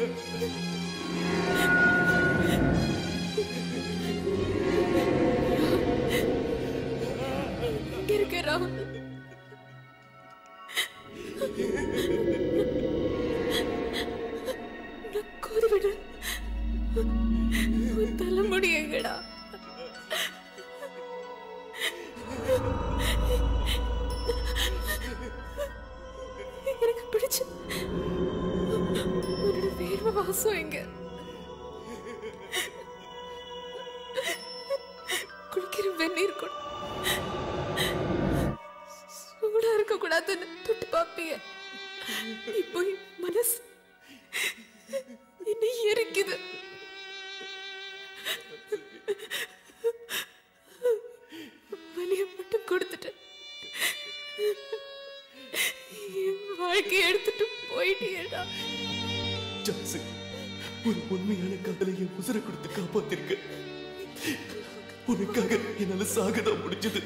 இங்க இருக்க ராகுல் நான் கோதி விடு உன் தலைமுடி எங்கடா எனக்கு பிடிச்ச உன்னோட வேர்வை வாசம் எங்க குளிக்கிற வெந்நீர் கூட சூடா இருக்க கூடாதுன்னு தொட்டு பாப்பீங்க இப்போ என் மனசு என்னை எரிக்குது வலியை மட்டும் கொடுத்துட்டேன் என் வாழ்க்கையை எடுத்துட்டு போயிட்டியேடா ஜான்சி ஒரு உண்மையான காதலை என் உசுரை கொடுத்து காப்பாத்திருக்க உனக்காக என்னால சாகதான் முடிஞ்சது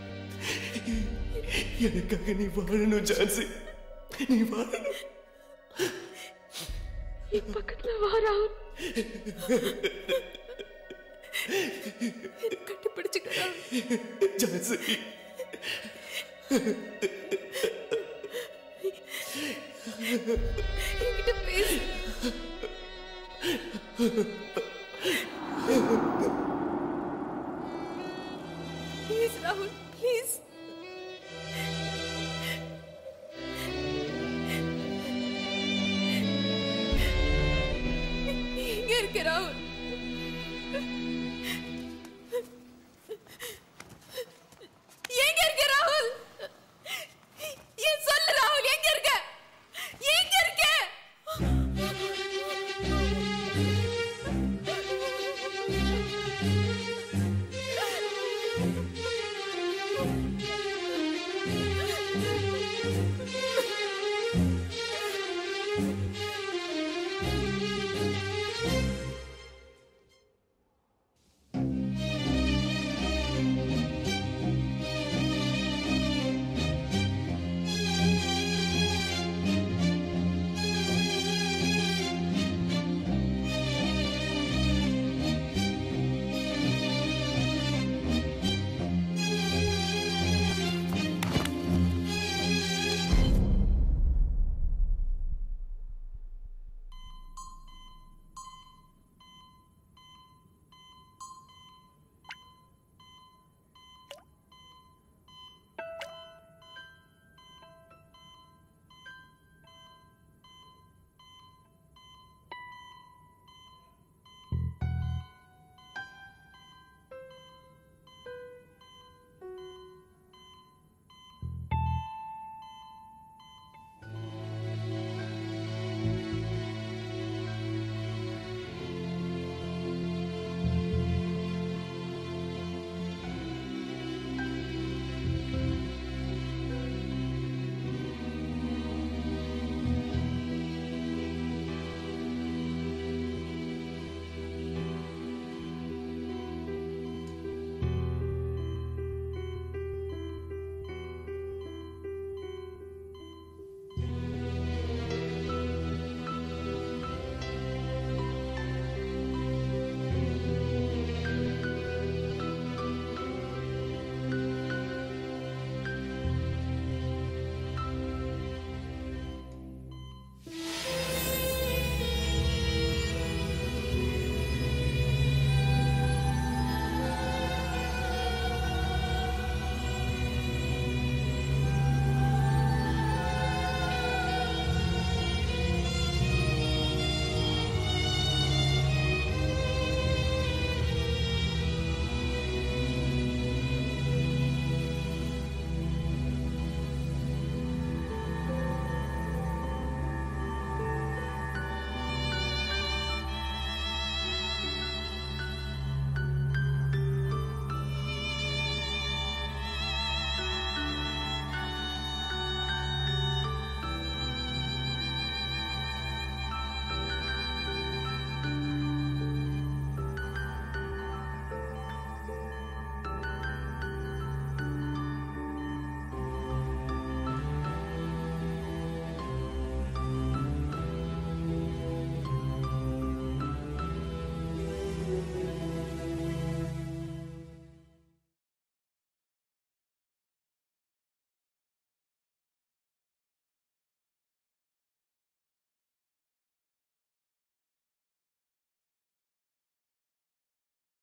எனக்காக நீ வாழணும் ஜான்சி நீ வாழணும் என் பக்கத்துல வாரா கட்டிப்பிடிச்சுக்கடா ஜான்சி என்கிட்ட பேசு ப்ளீஸ் ராகுல் ப்ளீஸ் எங்க இருக்க ராகுல்